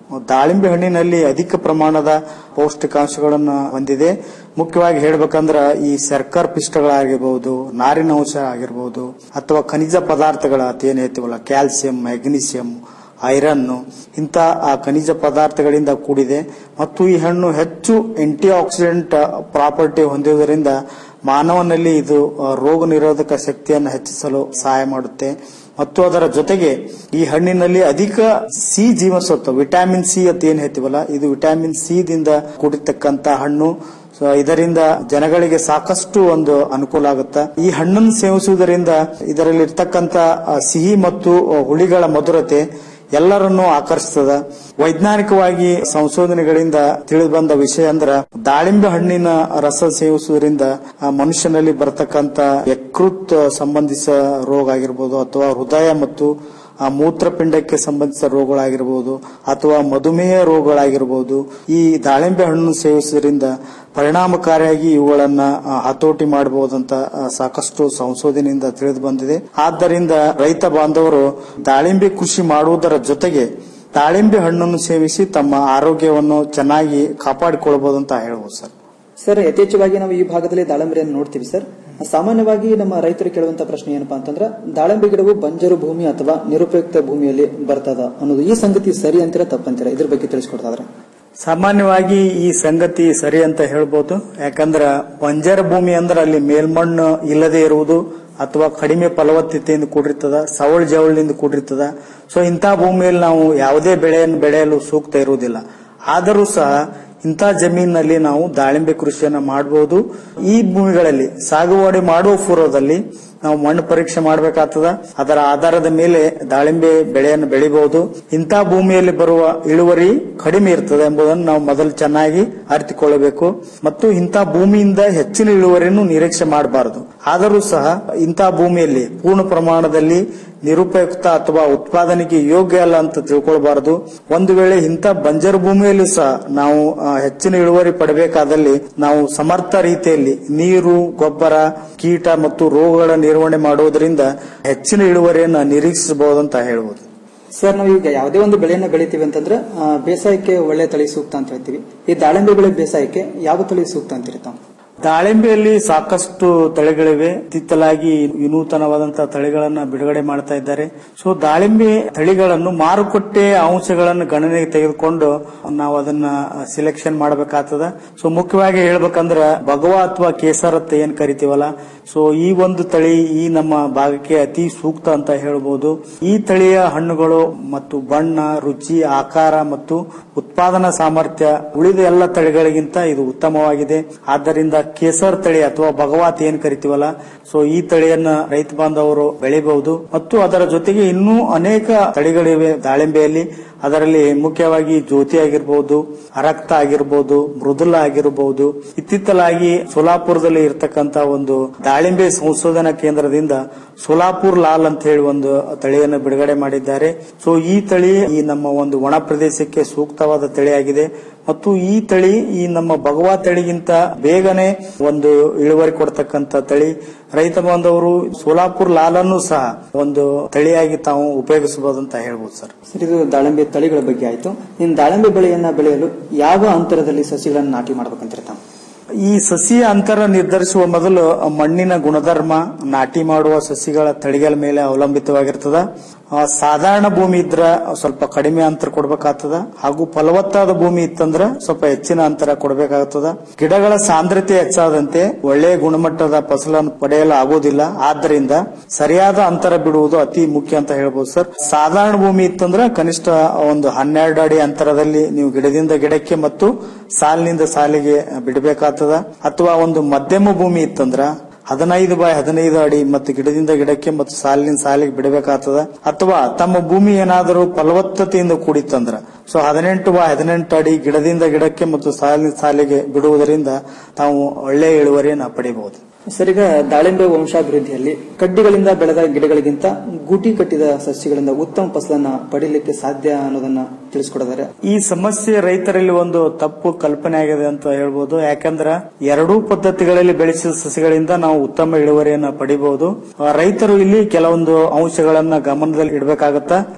ದಾಳಿಂಬೆ ಹಣ್ಣಿನಲ್ಲಿ ಅಧಿಕ ಪ್ರಮಾಣದ ಪೌಷ್ಟಿಕಾಂಶಗಳನ್ನು ಹೊಂದಿದೆ ಮುಖ್ಯವಾಗಿ ಹೇಳ್ಬೇಕಂದ್ರ ಈ ಸರ್ಕಾರ ಪಿಷ್ಟಗಳಾಗಿರ್ಬಹುದು ನಾರಿನಾಂಶ ಆಗಿರ್ಬಹುದು ಅಥವಾ ಖನಿಜ ಪದಾರ್ಥಗಳ ಅತೇನು ಹೇಳ್ತೀವಲ್ಲ ಕ್ಯಾಲ್ಸಿಯಂ ಮ್ಯಾಗ್ನೀಸಿಯಂ ಐರನ್ ಇಂಥ ಆ ಖನಿಜ ಪದಾರ್ಥಗಳಿಂದ ಕೂಡಿದೆ ಮತ್ತು ಈ ಹಣ್ಣು ಹೆಚ್ಚು ಆಂಟಿ ಆಕ್ಸಿಡೆಂಟ್ ಪ್ರಾಪರ್ಟಿ ಹೊಂದಿರುವುದರಿಂದ ಮಾನವನಲ್ಲಿ ಇದು ಆ, ರೋಗ ನಿರೋಧಕ ಶಕ್ತಿಯನ್ನು ಹೆಚ್ಚಿಸಲು ಸಹಾಯ ಮಾಡುತ್ತೆ ಮತ್ತು ಅದರ ಜೊತೆಗೆ ಈ ಹಣ್ಣಿನಲ್ಲಿ ಅಧಿಕ ಸಿ ಜೀವಸತ್ವ ವಿಟಮಿನ್ ಸಿ ಅಂತ ಏನ್ ಹೇಳ್ತೀವಲ್ಲ ಇದು ವಿಟಮಿನ್ ಸಿ ದಿಂದ ಕೂಡಿರ್ತಕ್ಕಂತ ಹಣ್ಣು ಸೊ ಇದರಿಂದ ಜನಗಳಿಗೆ ಸಾಕಷ್ಟು ಒಂದು ಅನುಕೂಲ ಆಗುತ್ತೆ ಈ ಹಣ್ಣನ್ನು ಸೇವಿಸುವುದರಿಂದ ಇದರಲ್ಲಿ ಇರ್ತಕ್ಕಂತ ಆ, ಸಿಹಿ ಮತ್ತು ಆ, ಹುಳಿಗಳ ಮಧುರತೆ ಎಲ್ಲರನ್ನೂ ಆಕರ್ಷಿಸ್ತದ ವೈಜ್ಞಾನಿಕವಾಗಿ ಸಂಶೋಧನೆಗಳಿಂದ ತಿಳಿದು ಬಂದ ವಿಷಯ ಅಂದ್ರ ದಾಳಿಂಬೆ ಹಣ್ಣಿನ ರಸ ಸೇವಿಸುವುದರಿಂದ ಆ ಮನುಷ್ಯನಲ್ಲಿ ಬರತಕ್ಕಂತ ಯಕೃತ್ ಸಂಬಂಧಿಸ ರೋಗ ಆಗಿರ್ಬೋದು ಅಥವಾ ಹೃದಯ ಮತ್ತು ಆ ಮೂತ್ರಪಿಂಡಕ್ಕೆ ಸಂಬಂಧಿಸಿದ ರೋಗಗಳಾಗಿರ್ಬೋದು ಅಥವಾ ಮಧುಮೇಹ ರೋಗಗಳಾಗಿರ್ಬೋದು ಈ ದಾಳಿಂಬೆ ಹಣ್ಣು ಸೇವಿಸುವುದರಿಂದ ಪರಿಣಾಮಕಾರಿಯಾಗಿ ಇವುಗಳನ್ನ ಆ, ಹತೋಟಿ ಮಾಡಬಹುದಂತ ಆ, ಸಾಕಷ್ಟು ಸಂಶೋಧನೆಯಿಂದ ತಿಳಿದು ಬಂದಿದೆ ಆದ್ದರಿಂದ ರೈತ ಬಾಂಧವರು ದಾಳಿಂಬೆ ಕೃಷಿ ಮಾಡುವುದರ ಜೊತೆಗೆ ದಾಳಿಂಬೆ ಹಣ್ಣನ್ನು ಸೇವಿಸಿ ತಮ್ಮ ಆರೋಗ್ಯವನ್ನು ಚೆನ್ನಾಗಿ ಕಾಪಾಡಿಕೊಳ್ಳಬಹುದು ಅಂತ ಹೇಳ್ಬೋದು ಸರ್ ಸರ್ ಯಥೇಚ್ಛವಾಗಿ ನಾವು ಈ ಭಾಗದಲ್ಲಿ ದಾಳಂಬೆಯನ್ನು ನೋಡ್ತೀವಿ ಸರ್ ಸಾಮಾನ್ಯವಾಗಿ ನಮ್ಮ ರೈತರು ಕೇಳುವಂತ ಪ್ರಶ್ನೆ ಏನಪ್ಪಾ ಅಂತಂದ್ರೆ ದಾಳಂಬೆ ಗಿಡವು ಬಂಜರು ಭೂಮಿ ಅಥವಾ ನಿರುಪಯುಕ್ತ ಭೂಮಿಯಲ್ಲಿ ಬರ್ತದ ಅನ್ನೋದು ಈ ಸಂಗತಿ ಸರಿ ಅಂತೀರಾ ತಪ್ಪಂತೀರಾ ಇದ್ರ ಬಗ್ಗೆ ತಿಳಿಸ್ಕೊಡ್ತಾದ್ರೆ ಸಾಮಾನ್ಯವಾಗಿ ಈ ಸಂಗತಿ ಸರಿ ಅಂತ ಹೇಳ್ಬೋದು ಯಾಕಂದ್ರ ಬಂಜರ ಭೂಮಿ ಅಂದ್ರೆ ಅಲ್ಲಿ ಮೇಲ್ಮಣ್ಣು ಇಲ್ಲದೆ ಇರುವುದು ಅಥವಾ ಕಡಿಮೆ ಫಲವತ್ತತೆಯಿಂದ ಕೂಡಿರ್ತದ ಸವಳ ಜವಳಿನಿಂದ ಕೂಡಿರ್ತದ ಸೊ ಇಂತಹ ಭೂಮಿಯಲ್ಲಿ ನಾವು ಯಾವುದೇ ಬೆಳೆಯನ್ನು ಬೆಳೆಯಲು ಸೂಕ್ತ ಇರುವುದಿಲ್ಲ ಆದರೂ ಸಹ ಇಂಥ ಜಮೀನಿನಲ್ಲಿ ನಾವು ದಾಳಿಂಬೆ ಕೃಷಿಯನ್ನ ಮಾಡಬಹುದು ಈ ಭೂಮಿಗಳಲ್ಲಿ ಸಾಗುವಳಿ ಮಾಡುವ ಪೂರ್ವದಲ್ಲಿ ನಾವು ಮಣ್ಣು ಪರೀಕ್ಷೆ ಮಾಡಬೇಕಾಗ್ತದ ಅದರ ಆಧಾರದ ಮೇಲೆ ದಾಳಿಂಬೆ ಬೆಳೆಯನ್ನು ಬೆಳಿಬಹುದು ಇಂಥ ಭೂಮಿಯಲ್ಲಿ ಬರುವ ಇಳುವರಿ ಕಡಿಮೆ ಇರ್ತದೆ ಎಂಬುದನ್ನು ನಾವು ಮೊದಲು ಚೆನ್ನಾಗಿ ಅರಿತುಕೊಳ್ಳಬೇಕು ಮತ್ತು ಇಂಥ ಭೂಮಿಯಿಂದ ಹೆಚ್ಚಿನ ಇಳುವರಿಯನ್ನು ನಿರೀಕ್ಷೆ ಮಾಡಬಾರದು ಆದರೂ ಸಹ ಇಂಥ ಭೂಮಿಯಲ್ಲಿ ಪೂರ್ಣ ಪ್ರಮಾಣದಲ್ಲಿ ನಿರುಪಯುಕ್ತ ಅಥವಾ ಉತ್ಪಾದನೆಗೆ ಯೋಗ್ಯ ಅಲ್ಲ ಅಂತ ತಿಳ್ಕೊಳ್ಬಾರದು ಒಂದು ವೇಳೆ ಇಂಥ ಬಂಜರು ಭೂಮಿಯಲ್ಲೂ ಸಹ ನಾವು ಆ, ಹೆಚ್ಚಿನ ಇಳುವರಿ ಪಡಬೇಕಾದಲ್ಲಿ ನಾವು ಸಮರ್ಥ ರೀತಿಯಲ್ಲಿ ನೀರು ಗೊಬ್ಬರ ಕೀಟ ಮತ್ತು ರೋಗಗಳ ನಿರ್ವಹಣೆ ಮಾಡುವುದರಿಂದ ಹೆಚ್ಚಿನ ಇಳುವರಿಯನ್ನು ನಿರೀಕ್ಷಿಸಬಹುದಂತ ಹೇಳ್ಬೋದು ಸರ್ ನಾವು ಈಗ ಯಾವುದೇ ಒಂದು ಬೆಳೆಯನ್ನ ಬೆಳಿತೀವಿ ಅಂತಂದ್ರೆ ಆ, ಬೇಸಾಯಕ್ಕೆ ಒಳ್ಳೆ ತಳಿ ಸೂಕ್ತ ಅಂತ ಹೇಳ್ತೀವಿ ಈ ದಾಳಿಂಬೆ ಬೆಳೆ ಬೇಸಾಯಕ್ಕೆ ಯಾವ ತಳಿ ಸೂಕ್ತ ಅಂತೀರಿ ತಾವು ದಾಳಿಂಬೆಯಲ್ಲಿ ಸಾಕಷ್ಟು ತಳಿಗಳಿವೆ ಇತ್ತಿತ್ತಲಾಗಿ ವಿನೂತನವಾದಂತಹ ತಳಿಗಳನ್ನ ಬಿಡುಗಡೆ ಮಾಡ್ತಾ ಇದ್ದಾರೆ ಸೊ ದಾಳಿಂಬೆ ತಳಿಗಳನ್ನು ಮಾರುಕಟ್ಟೆ ಅಂಶಗಳನ್ನು ಗಣನೆಗೆ ತೆಗೆದುಕೊಂಡು ನಾವು ಅದನ್ನ ಸಿಲೆಕ್ಷನ್ ಮಾಡಬೇಕಾಗ್ತದ ಸೊ ಮುಖ್ಯವಾಗಿ ಹೇಳ್ಬೇಕಂದ್ರ ಭಗವಾ ಅಥವಾ ಕೇಸರ್ ಅಂತ ಏನ್ ಕರಿತೀವಲ್ಲ ಸೊ ಈ ಒಂದು ತಳಿ ಈ ನಮ್ಮ ಭಾಗಕ್ಕೆ ಅತಿ ಸೂಕ್ತ ಅಂತ ಹೇಳ್ಬೋದು ಈ ತಳಿಯ ಹಣ್ಣುಗಳು ಮತ್ತು ಬಣ್ಣ ರುಚಿ ಆಕಾರ ಮತ್ತು ಉತ್ಪಾದನಾ ಸಾಮರ್ಥ್ಯ ಉಳಿದ ಎಲ್ಲ ತಳಿಗಳಿಗಿಂತ ಇದು ಉತ್ತಮವಾಗಿದೆ ಆದ್ದರಿಂದ ಕೇಸರ್ ತಳಿ ಅಥವಾ ಭಗವಾತ್ ಏನ್ ಕರಿತೀವಲ್ಲ ಸೊ ಈ ತಳಿಯನ್ನ ರೈತ ಬಾಂಧವರು ಬೆಳಿಬಹುದು ಮತ್ತು ಅದರ ಜೊತೆಗೆ ಇನ್ನೂ ಅನೇಕ ತಳಿಗಳಿವೆ ದಾಳಿಂಬೆಯಲ್ಲಿ ಅದರಲ್ಲಿ ಮುಖ್ಯವಾಗಿ ಜ್ಯೋತಿ ಆಗಿರ್ಬೋದು ಅರಕ್ತ ಆಗಿರ್ಬೋದು ಮೃದುಲ ಆಗಿರಬಹುದು ಇತ್ತಿತ್ತಲಾಗಿ ಸೋಲಾಪುರದಲ್ಲಿ ಇರತಕ್ಕಂತ ಒಂದು ದಾಳಿಂಬೆ ಸಂಶೋಧನಾ ಕೇಂದ್ರದಿಂದ ಸೋಲಾಪುರ್ ಲಾಲ್ ಅಂತ ಹೇಳಿ ಒಂದು ತಳಿಯನ್ನು ಬಿಡುಗಡೆ ಮಾಡಿದ್ದಾರೆ ಸೊ ಈ ತಳಿ ಈ ನಮ್ಮ ಒಂದು ಒಣ ಪ್ರದೇಶಕ್ಕೆ ಸೂಕ್ತವಾದ ತಳಿಯಾಗಿದೆ ಮತ್ತು ಈ ತಳಿ ಈ ನಮ್ಮ ಭಗವಾ ತಳಿಗಿಂತ ಬೇಗನೆ ಒಂದು ಇಳುವರಿ ಕೊಡ್ತಕ್ಕಂತ ತಳಿ ರೈತ ಬಾಂಧವರು ಸೋಲಾಪುರ್ ಲಾಲನ್ನು ಸಹ ಒಂದು ತಳಿಯಾಗಿ ತಾವು ಉಪಯೋಗಿಸಬಹುದು ಅಂತ ಹೇಳ್ಬೋದು ಸರ್ ಸರ್ ಇದು ದಾಳಿಂಬೆ ತಳಿಗಳ ಬಗ್ಗೆ ಆಯ್ತು ಇನ್ನು ದಾಳಿಂಬೆ ಬೆಳೆಯನ್ನ ಬೆಳೆಯಲು ಯಾವ ಅಂತರದಲ್ಲಿ ಸಸಿಗಳನ್ನು ನಾಟಿ ಮಾಡ್ಬೇಕಂತೀರಿ ತಾವು ಈ ಸಸಿಯ ಅಂತರ ನಿರ್ಧರಿಸುವ ಮೊದಲು ಮಣ್ಣಿನ ಗುಣಧರ್ಮ ನಾಟಿ ಮಾಡುವ ಸಸಿಗಳ ತಳಿಗಳ ಮೇಲೆ ಅವಲಂಬಿತವಾಗಿರ್ತದ ಆ, ಸಾಧಾರಣ ಭೂಮಿ ಇದ್ರ ಸ್ವಲ್ಪ ಕಡಿಮೆ ಅಂತರ ಕೊಡಬೇಕಾಗ್ತದ ಹಾಗೂ ಫಲವತ್ತಾದ ಭೂಮಿ ಇತ್ತಂದ್ರ ಸ್ವಲ್ಪ ಹೆಚ್ಚಿನ ಅಂತರ ಕೊಡಬೇಕಾಗ್ತದ ಗಿಡಗಳ ಸಾಂದ್ರತೆ ಹೆಚ್ಚಾದಂತೆ ಒಳ್ಳೆಯ ಗುಣಮಟ್ಟದ ಫಸಲನ್ನು ಪಡೆಯಲು ಆಗೋದಿಲ್ಲ ಆದ್ದರಿಂದ ಸರಿಯಾದ ಅಂತರ ಬಿಡುವುದು ಅತಿ ಮುಖ್ಯ ಅಂತ ಹೇಳ್ಬೋದು ಸರ್ ಸಾಧಾರಣ ಭೂಮಿ ಇತ್ತಂದ್ರ ಕನಿಷ್ಠ ಒಂದು ಹನ್ನೆರಡು ಅಡಿ ಅಂತರದಲ್ಲಿ ನೀವು ಗಿಡದಿಂದ ಗಿಡಕ್ಕೆ ಮತ್ತು ಸಾಲಿನಿಂದ ಸಾಲಿಗೆ ಬಿಡಬೇಕಾಗ್ತದ ಅಥವಾ ಒಂದು ಮಧ್ಯಮ ಭೂಮಿ ಇತ್ತಂದ್ರ ಹದಿನೈದು ಬೈ ಹದಿನೈದು ಅಡಿ ಮತ್ತು ಗಿಡದಿಂದ ಗಿಡಕ್ಕೆ ಮತ್ತು ಸಾಲಿನ ಸಾಲಿಗೆ ಬಿಡಬೇಕಾಗ್ತದ ಅಥವಾ ತಮ್ಮ ಭೂಮಿ ಏನಾದರೂ ಫಲವತ್ತತೆಯಿಂದ ಕೂಡಿತ್ತಂದ್ರ ಸೊ ಹದಿನೆಂಟು ಬೈ ಹದಿನೆಂಟು ಅಡಿ ಗಿಡದಿಂದ ಗಿಡಕ್ಕೆ ಮತ್ತು ಸಾಲಿನ ಸಾಲಿಗೆ ಬಿಡುವುದರಿಂದ ತಾವು ಒಳ್ಳೆಯ ಇಳುವರಿಯನ್ನು ಪಡೆಯಬಹುದು ಸರ್ ಈಗ ದಾಳಿಂಬೆ ವಂಶಾಭಿವೃದ್ಧಿಯಲ್ಲಿ ಕಡ್ಡಿಗಳಿಂದ ಬೆಳೆದ ಗಿಡಗಳಿಗಿಂತ ಗೂಟಿ ಕಟ್ಟಿದ ಸಸ್ಯಗಳಿಂದ ಉತ್ತಮ ಫಸಲನ್ನ ಪಡೀಲಿಕ್ಕೆ ಸಾಧ್ಯ ಅನ್ನೋದನ್ನ ತಿಳಿಸ್ಕೊಡಿದ್ದಾರೆ ಈ ಸಮಸ್ಯೆ ರೈತರಲ್ಲಿ ಒಂದು ತಪ್ಪು ಕಲ್ಪನೆ ಆಗಿದೆ ಅಂತ ಹೇಳ್ಬೋದು ಯಾಕಂದ್ರ ಎರಡೂ ಪದ್ಧತಿಗಳಲ್ಲಿ ಬೆಳೆಸಿದ ಸಸಿಗಳಿಂದ ನಾವು ಉತ್ತಮ ಇಳುವರಿಯನ್ನ ಪಡಿಬಹುದು ಆ, ರೈತರು ಇಲ್ಲಿ ಕೆಲವೊಂದು ಅಂಶಗಳನ್ನ ಗಮನದಲ್ಲಿ ಇಡಬೇಕಾಗತ್ತ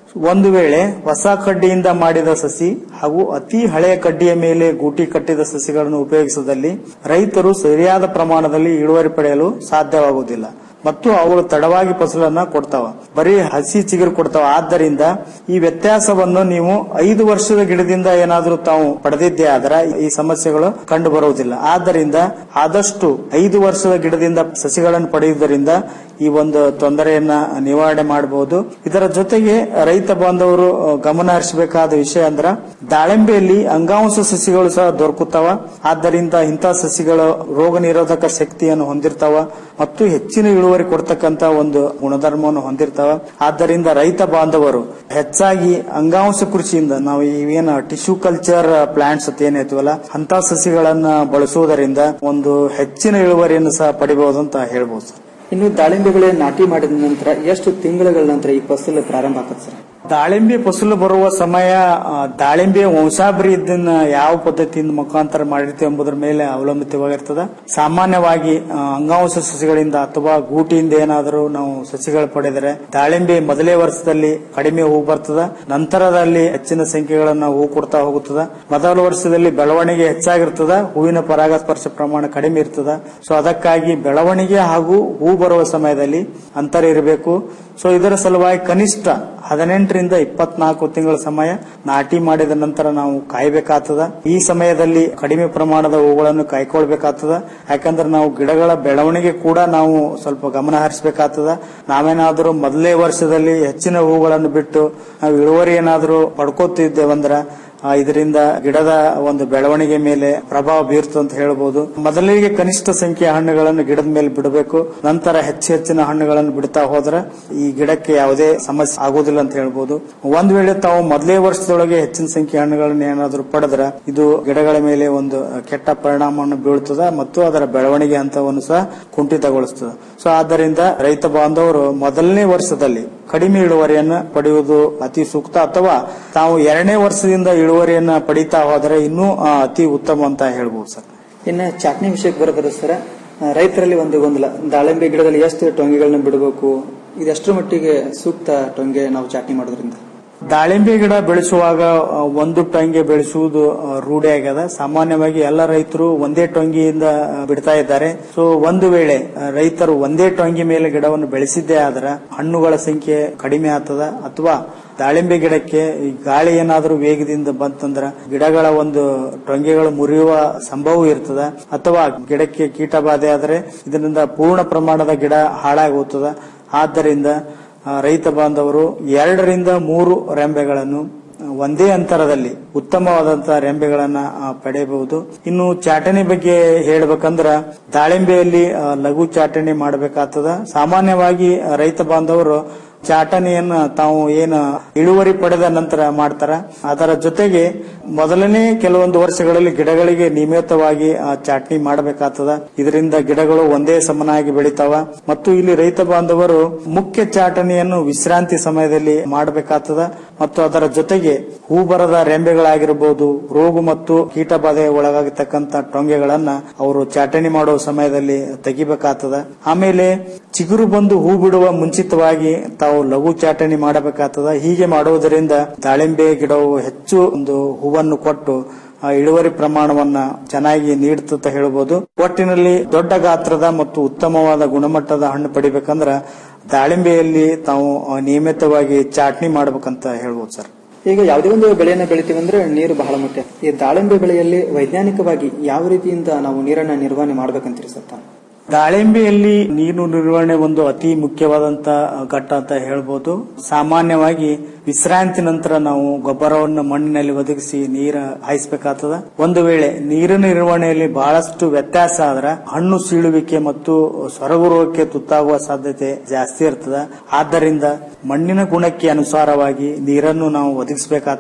ಒಂದು ವೇಳೆ ಹೊಸ ಕಡ್ಡಿಯಿಂದ ಮಾಡಿದ ಸಸಿ ಹಾಗೂ ಅತಿ ಹಳೆಯ ಕಡ್ಡಿಯ ಮೇಲೆ ಗೂಟಿ ಕಟ್ಟಿದ ಸಸಿಗಳನ್ನು ಉಪಯೋಗಿಸಿದಲ್ಲಿ ರೈತರು ಸರಿಯಾದ ಪ್ರಮಾಣದಲ್ಲಿ ಇಳುವರಿ ಪಡೆಯಲು ಸಾಧ್ಯವಾಗುವುದಿಲ್ಲ ಮತ್ತು ಅವುಗಳು ತಡವಾಗಿ ಫಸಲನ್ನ ಕೊಡ್ತಾವ ಬರೀ ಹಸಿ ಚಿಗುರು ಕೊಡ್ತಾವ ಆದ್ದರಿಂದ ಈ ವ್ಯತ್ಯಾಸವನ್ನು ನೀವು ಐದು ವರ್ಷದ ಗಿಡದಿಂದ ಏನಾದರೂ ತಾವು ಪಡೆದಿದ್ದೇ ಆದ್ರೆ ಈ ಸಮಸ್ಯೆಗಳು ಕಂಡು ಬರುವುದಿಲ್ಲ ಆದ್ದರಿಂದ ಆದಷ್ಟು ಐದು ವರ್ಷದ ಗಿಡದಿಂದ ಸಸಿಗಳನ್ನು ಪಡೆಯುವುದರಿಂದ ಈ ಒಂದು ತೊಂದರೆಯನ್ನ ನಿವಾರಣೆ ಮಾಡಬಹುದು ಇದರ ಜೊತೆಗೆ ರೈತ ಬಾಂಧವರು ಅಹ್, ಗಮನ ಹರಿಸಬೇಕಾದ ವಿಷಯ ಅಂದ್ರ ದಾಳಿಂಬೆಯಲ್ಲಿ ಅಂಗಾಂಶ ಸಸಿಗಳು ಸಹ ದೊರಕುತ್ತವ ಆದ್ದರಿಂದ ಇಂತಹ ಸಸಿಗಳು ರೋಗ ನಿರೋಧಕ ಶಕ್ತಿಯನ್ನು ಹೊಂದಿರ್ತಾವ ಮತ್ತು ಹೆಚ್ಚಿನ ಇಳುವರಿ ಕೊಡ್ತಕ್ಕಂತ ಒಂದು ಗುಣಧರ್ಮವನ್ನು ಹೊಂದಿರ್ತಾವ ಆದ್ದರಿಂದ ರೈತ ಬಾಂಧವರು ಹೆಚ್ಚಾಗಿ ಅಂಗಾಂಶ ಕೃಷಿಯಿಂದ ನಾವು ಇವೇನು ಟಿಶ್ಯೂ ಕಲ್ಚರ್ ಪ್ಲಾಂಟ್ಸ್ ಅಂತ ಏನ್ ಹೇಳ್ತೀವಲ್ಲ ಅಂತ ಸಸಿಗಳನ್ನ ಬಳಸುವುದರಿಂದ ಒಂದು ಹೆಚ್ಚಿನ ಇಳುವರಿಯನ್ನು ಸಹ ಪಡಿಬಹುದು ಅಂತ ಹೇಳ್ಬೋದು ಸರ್ ಇನ್ನು ದಾಳಿಂಬೆ ಬೆಳೆ ನಾಟಿ ಮಾಡಿದ ನಂತರ ಎಷ್ಟು ತಿಂಗಳುಗಳ ನಂತರ ಈ ಫಸಲು ಪ್ರಾರಂಭ ಆಗುತ್ತೆ ಸರ್ ದಾಳಿಂಬೆ ಫಸಲು ಬರುವ ಸಮಯ ಆ, ದಾಳಿಂಬೆ ವಂಶಾಭಿವೃದ್ಧಿಯನ್ನ ಯಾವ ಪದ್ಧತಿಯಿಂದ ಮುಖಾಂತರ ಮಾಡಿರ್ತೇವೆ ಎಂಬುದರ ಮೇಲೆ ಅವಲಂಬಿತವಾಗಿರ್ತದ ಸಾಮಾನ್ಯವಾಗಿ ಆ, ಅಂಗಾಂಶ ಸಸಿಗಳಿಂದ ಅಥವಾ ಗೂಟಿಯಿಂದ ಏನಾದರೂ ನಾವು ಸಸಿಗಳು ಪಡೆದರೆ ದಾಳಿಂಬೆ ಮೊದಲೇ ವರ್ಷದಲ್ಲಿ ಕಡಿಮೆ ಹೂ ಬರ್ತದ ನಂತರದಲ್ಲಿ ಹೆಚ್ಚಿನ ಸಂಖ್ಯೆಗಳನ್ನ ಹೂ ಕೊಡ್ತಾ ಹೋಗುತ್ತದ ಮೊದಲ ವರ್ಷದಲ್ಲಿ ಬೆಳವಣಿಗೆ ಹೆಚ್ಚಾಗಿರ್ತದ ಹೂವಿನ ಪರಾಗಸ್ಪರ್ಶ ಪ್ರಮಾಣ ಕಡಿಮೆ ಇರ್ತದ ಸೊ ಅದಕ್ಕಾಗಿ ಬೆಳವಣಿಗೆ ಹಾಗೂ ಹೂ ಬರುವ ಸಮಯದಲ್ಲಿ ಅಂತರ ಇರಬೇಕು ಸೊ ಇದರ ಸಲುವಾಗಿ ಕನಿಷ್ಠ ಹದಿನೆಂಟರಿಂದ ಇಪ್ಪತ್ನಾಲ್ಕು ತಿಂಗಳ ಸಮಯ ನಾಟಿ ಮಾಡಿದ ನಂತರ ನಾವು ಕಾಯಬೇಕಾಗ್ತದ ಈ ಸಮಯದಲ್ಲಿ ಕಡಿಮೆ ಪ್ರಮಾಣದ ಹೂಗಳನ್ನು ಕಾಯ್ಕೊಳ್ಬೇಕಾಗ್ತದ ಯಾಕಂದ್ರೆ ನಾವು ಗಿಡಗಳ ಬೆಳವಣಿಗೆ ಕೂಡ ನಾವು ಸ್ವಲ್ಪ ಗಮನ ಹರಿಸಬೇಕಾಗ್ತದ ನಾವೇನಾದರೂ ಮೊದಲೇ ವರ್ಷದಲ್ಲಿ ಹೆಚ್ಚಿನ ಹೂಗಳನ್ನು ಬಿಟ್ಟು ನಾವು ಇಳುವರಿ ಏನಾದರೂ ಪಡ್ಕೋತಿದ್ದೇವಂದ್ರ ಆ, ಇದರಿಂದ ಗಿಡದ ಒಂದು ಬೆಳವಣಿಗೆ ಮೇಲೆ ಪ್ರಭಾವ ಬೀರುತ್ತದೆ ಅಂತ ಹೇಳ್ಬೋದು ಮೊದಲಿಗೆ ಕನಿಷ್ಠ ಸಂಖ್ಯೆಯ ಹಣ್ಣುಗಳನ್ನು ಗಿಡದ ಮೇಲೆ ಬಿಡಬೇಕು ನಂತರ ಹೆಚ್ಚು ಹೆಚ್ಚಿನ ಹಣ್ಣುಗಳನ್ನು ಬಿಡ್ತಾ ಹೋದ್ರೆ ಈ ಗಿಡಕ್ಕೆ ಯಾವುದೇ ಸಮಸ್ಯೆ ಆಗೋದಿಲ್ಲ ಅಂತ ಹೇಳ್ಬೋದು ಒಂದ್ ವೇಳೆ ತಾವು ಮೊದಲೇ ವರ್ಷದೊಳಗೆ ಹೆಚ್ಚಿನ ಸಂಖ್ಯೆಯ ಹಣ್ಣುಗಳನ್ನು ಏನಾದರೂ ಪಡೆದ್ರೆ ಇದು ಗಿಡಗಳ ಮೇಲೆ ಒಂದು ಕೆಟ್ಟ ಪರಿಣಾಮವನ್ನು ಬೀಳ್ತದ ಮತ್ತು ಅದರ ಬೆಳವಣಿಗೆ ಹಂತವನ್ನು ಸಹ ಕುಂಠಿತಗೊಳಿಸ್ತದೆ ಸೊ ಆದ್ದರಿಂದ ರೈತ ಬಾಂಧವರು ಮೊದಲನೇ ವರ್ಷದಲ್ಲಿ ಕಡಿಮೆ ಇಳುವರಿಯನ್ನ ಪಡೆಯುವುದು ಅತಿ ಸೂಕ್ತ ಅಥವಾ ತಾವು ಎರಡನೇ ವರ್ಷದಿಂದ ಇಳುವರಿಯನ್ನ ಪಡಿತಾ ಹೋದರೆ ಇನ್ನೂ ಆ, ಅತಿ ಉತ್ತಮ ಅಂತ ಹೇಳ್ಬೋದು ಸರ್ ಇನ್ನು ಚಾಟ್ನಿ ವಿಷಯಕ್ಕೆ ಬರೋದ್ರ ಸರ್ ಆ, ರೈತರಲ್ಲಿ ಒಂದು ಗೊಂದಲ ದಾಳಿಂಬೆ ಗಿಡದಲ್ಲಿ ಎಷ್ಟು ಟೊಂಗೆಗಳನ್ನ ಬಿಡಬೇಕು ಇದೆಷ್ಟರ ಮಟ್ಟಿಗೆ ಸೂಕ್ತ ಟೊಂಗೆ ನಾವು ಚಾಟ್ನಿ ಮಾಡೋದ್ರಿಂದ ದಾಳಿಂಬೆ ಗಿಡ ಬೆಳೆಸುವಾಗ ಆ, ಒಂದು ಟೊಂಗೆ ಬೆಳೆಸುವುದು ಆ, ರೂಢಿ ಆಗ್ಯದ ಸಾಮಾನ್ಯವಾಗಿ ಎಲ್ಲ ರೈತರು ಒಂದೇ ಟೊಂಗಿಯಿಂದ ಆ, ಬಿಡ್ತಾ ಇದ್ದಾರೆ ಸೊ ಒಂದು ವೇಳೆ ಆ, ರೈತರು ಒಂದೇ ಟೊಂಗಿ ಮೇಲೆ ಗಿಡವನ್ನು ಬೆಳೆಸಿದ್ದೇ ಆದ್ರೆ ಹಣ್ಣುಗಳ ಸಂಖ್ಯೆ ಕಡಿಮೆ ಆಗ್ತದ ಅಥವಾ ದಾಳಿಂಬೆ ಗಿಡಕ್ಕೆ ಈ ಗಾಳಿ ಏನಾದರೂ ವೇಗದಿಂದ ಬಂತಂದ್ರ ಗಿಡಗಳ ಒಂದು ಟೊಂಗೆಗಳು ಮುರಿಯುವ ಸಂಭವ ಇರ್ತದ ಅಥವಾ ಗಿಡಕ್ಕೆ ಕೀಟ ಬಾಧೆ ಆದರೆ ಇದರಿಂದ ಪೂರ್ಣ ಪ್ರಮಾಣದ ಗಿಡ ಹಾಳಾಗಿ ಹೋಗ್ತದ ಆದ್ದರಿಂದ ಆ, ರೈತ ಬಾಂಧವರು ಎರಡರಿಂದ ಮೂರು ರೆಂಬೆಗಳನ್ನು ಒಂದೇ ಅಂತರದಲ್ಲಿ ಉತ್ತಮವಾದಂತಹ ರೆಂಬೆಗಳನ್ನ ಆ, ಪಡೆಯಬಹುದು ಇನ್ನು ಚಾಟಣಿ ಬಗ್ಗೆ ಹೇಳ್ಬೇಕಂದ್ರ ದಾಳಿಂಬೆಯಲ್ಲಿ ಆ, ಲಘು ಚಾಟಣಿ ಮಾಡಬೇಕಾಗ್ತದ ಸಾಮಾನ್ಯವಾಗಿ ಆ, ರೈತ ಬಾಂಧವರು ಚಾಟಣಿಯನ್ನ ತಾವು ಏನು ಇಳುವರಿ ಪಡೆದ ನಂತರ ಮಾಡ್ತಾರ ಅದರ ಜೊತೆಗೆ ಮೊದಲನೇ ಕೆಲವೊಂದು ವರ್ಷಗಳಲ್ಲಿ ಗಿಡಗಳಿಗೆ ನಿಯಮಿತವಾಗಿ ಆ, ಚಾಟ್ನಿ ಮಾಡಬೇಕಾಗ್ತದ ಇದರಿಂದ ಗಿಡಗಳು ಒಂದೇ ಸಮನಾಗಿ ಬೆಳಿತಾವ ಮತ್ತು ಇಲ್ಲಿ ರೈತ ಬಾಂಧವರು ಮುಖ್ಯ ಚಾಟಣಿಯನ್ನು ವಿಶ್ರಾಂತಿ ಸಮಯದಲ್ಲಿ ಮಾಡಬೇಕಾಗ್ತದ ಮತ್ತು ಅದರ ಜೊತೆಗೆ ಹೂ ಬರದ ರೆಂಬೆಗಳಾಗಿರಬಹುದು ರೋಗ ಮತ್ತು ಕೀಟ ಬಾಧೆ ಒಳಗಾಗತಕ್ಕಂತ ಟೊಂಗೆಗಳನ್ನ ಅವರು ಚಾಟಣಿ ಮಾಡುವ ಸಮಯದಲ್ಲಿ ತೆಗಿಬೇಕಾಗ್ತದ ಆಮೇಲೆ ಚಿಗುರು ಬಂದು ಹೂ ಬಿಡುವ ಮುಂಚಿತವಾಗಿ ತಾವು ಲಘು ಚಾಟಣಿ ಮಾಡಬೇಕಾಗ್ತದ ಹೀಗೆ ಮಾಡುವುದರಿಂದ ದಾಳಿಂಬೆ ಗಿಡವು ಹೆಚ್ಚು ಒಂದು ಹೂವನ್ನು ಕೊಟ್ಟು ಆ ಇಳುವರಿ ಪ್ರಮಾಣವನ್ನ ಚೆನ್ನಾಗಿ ನೀಡುತ್ತ ಹೇಳ್ಬೋದು ಒಟ್ಟಿನಲ್ಲಿ ದೊಡ್ಡ ಗಾತ್ರದ ಮತ್ತು ಉತ್ತಮವಾದ ಗುಣಮಟ್ಟದ ಹಣ್ಣು ಪಡಿಬೇಕಂದ್ರ ದಾಳಿಂಬೆಯಲ್ಲಿ ತಾವು ಆ, ನಿಯಮಿತವಾಗಿ ಚಾಟ್ನಿ ಮಾಡ್ಬೇಕಂತ ಹೇಳ್ಬೋದು ಸರ್ ಈಗ ಯಾವುದೇ ಒಂದು ಬೆಳೆಯನ್ನ ಬೆಳಿತೀವಿ ಅಂದ್ರೆ ನೀರು ಬಹಳ ಮುಖ್ಯ ಈ ದಾಳಿಂಬೆ ಬೆಳೆಯಲ್ಲಿ ವೈಜ್ಞಾನಿಕವಾಗಿ ಯಾವ ರೀತಿಯಿಂದ ನಾವು ನೀರನ್ನ ನಿರ್ವಹಣೆ ಮಾಡ್ಬೇಕಂತೀರಿ ಸರ್ ತಾವು? ದಾಳಿಂಬೆಯಲ್ಲಿ ನೀರು ನಿರ್ವಹಣೆ ಒಂದು ಅತಿ ಮುಖ್ಯವಾದಂತ ಘಟ್ಟ ಅಂತ ಹೇಳ್ಬೋದು ಸಾಮಾನ್ಯವಾಗಿ ವಿಶ್ರಾಂತಿ ನಂತರ ನಾವು ಗೊಬ್ಬರವನ್ನು ಮಣ್ಣಿನಲ್ಲಿ ಒದಗಿಸಿ ನೀರು ಹಾಯಿಸಬೇಕಾಗ್ತದ ಒಂದು ವೇಳೆ ನೀರಿನ ನಿರ್ವಹಣೆಯಲ್ಲಿ ಬಹಳಷ್ಟು ವ್ಯತ್ಯಾಸ ಆದ್ರೆ ಹಣ್ಣು ಸೀಳುವಿಕೆ ಮತ್ತು ಸೊರಗು ರೋಗಕ್ಕೆ ತುತ್ತಾಗುವ ಸಾಧ್ಯತೆ ಜಾಸ್ತಿ ಇರ್ತದ ಆದ್ದರಿಂದ ಮಣ್ಣಿನ ಗುಣಕ್ಕೆ ಅನುಸಾರವಾಗಿ ನೀರನ್ನು ನಾವು ಒದಗಿಸಬೇಕಾಗ್ತದ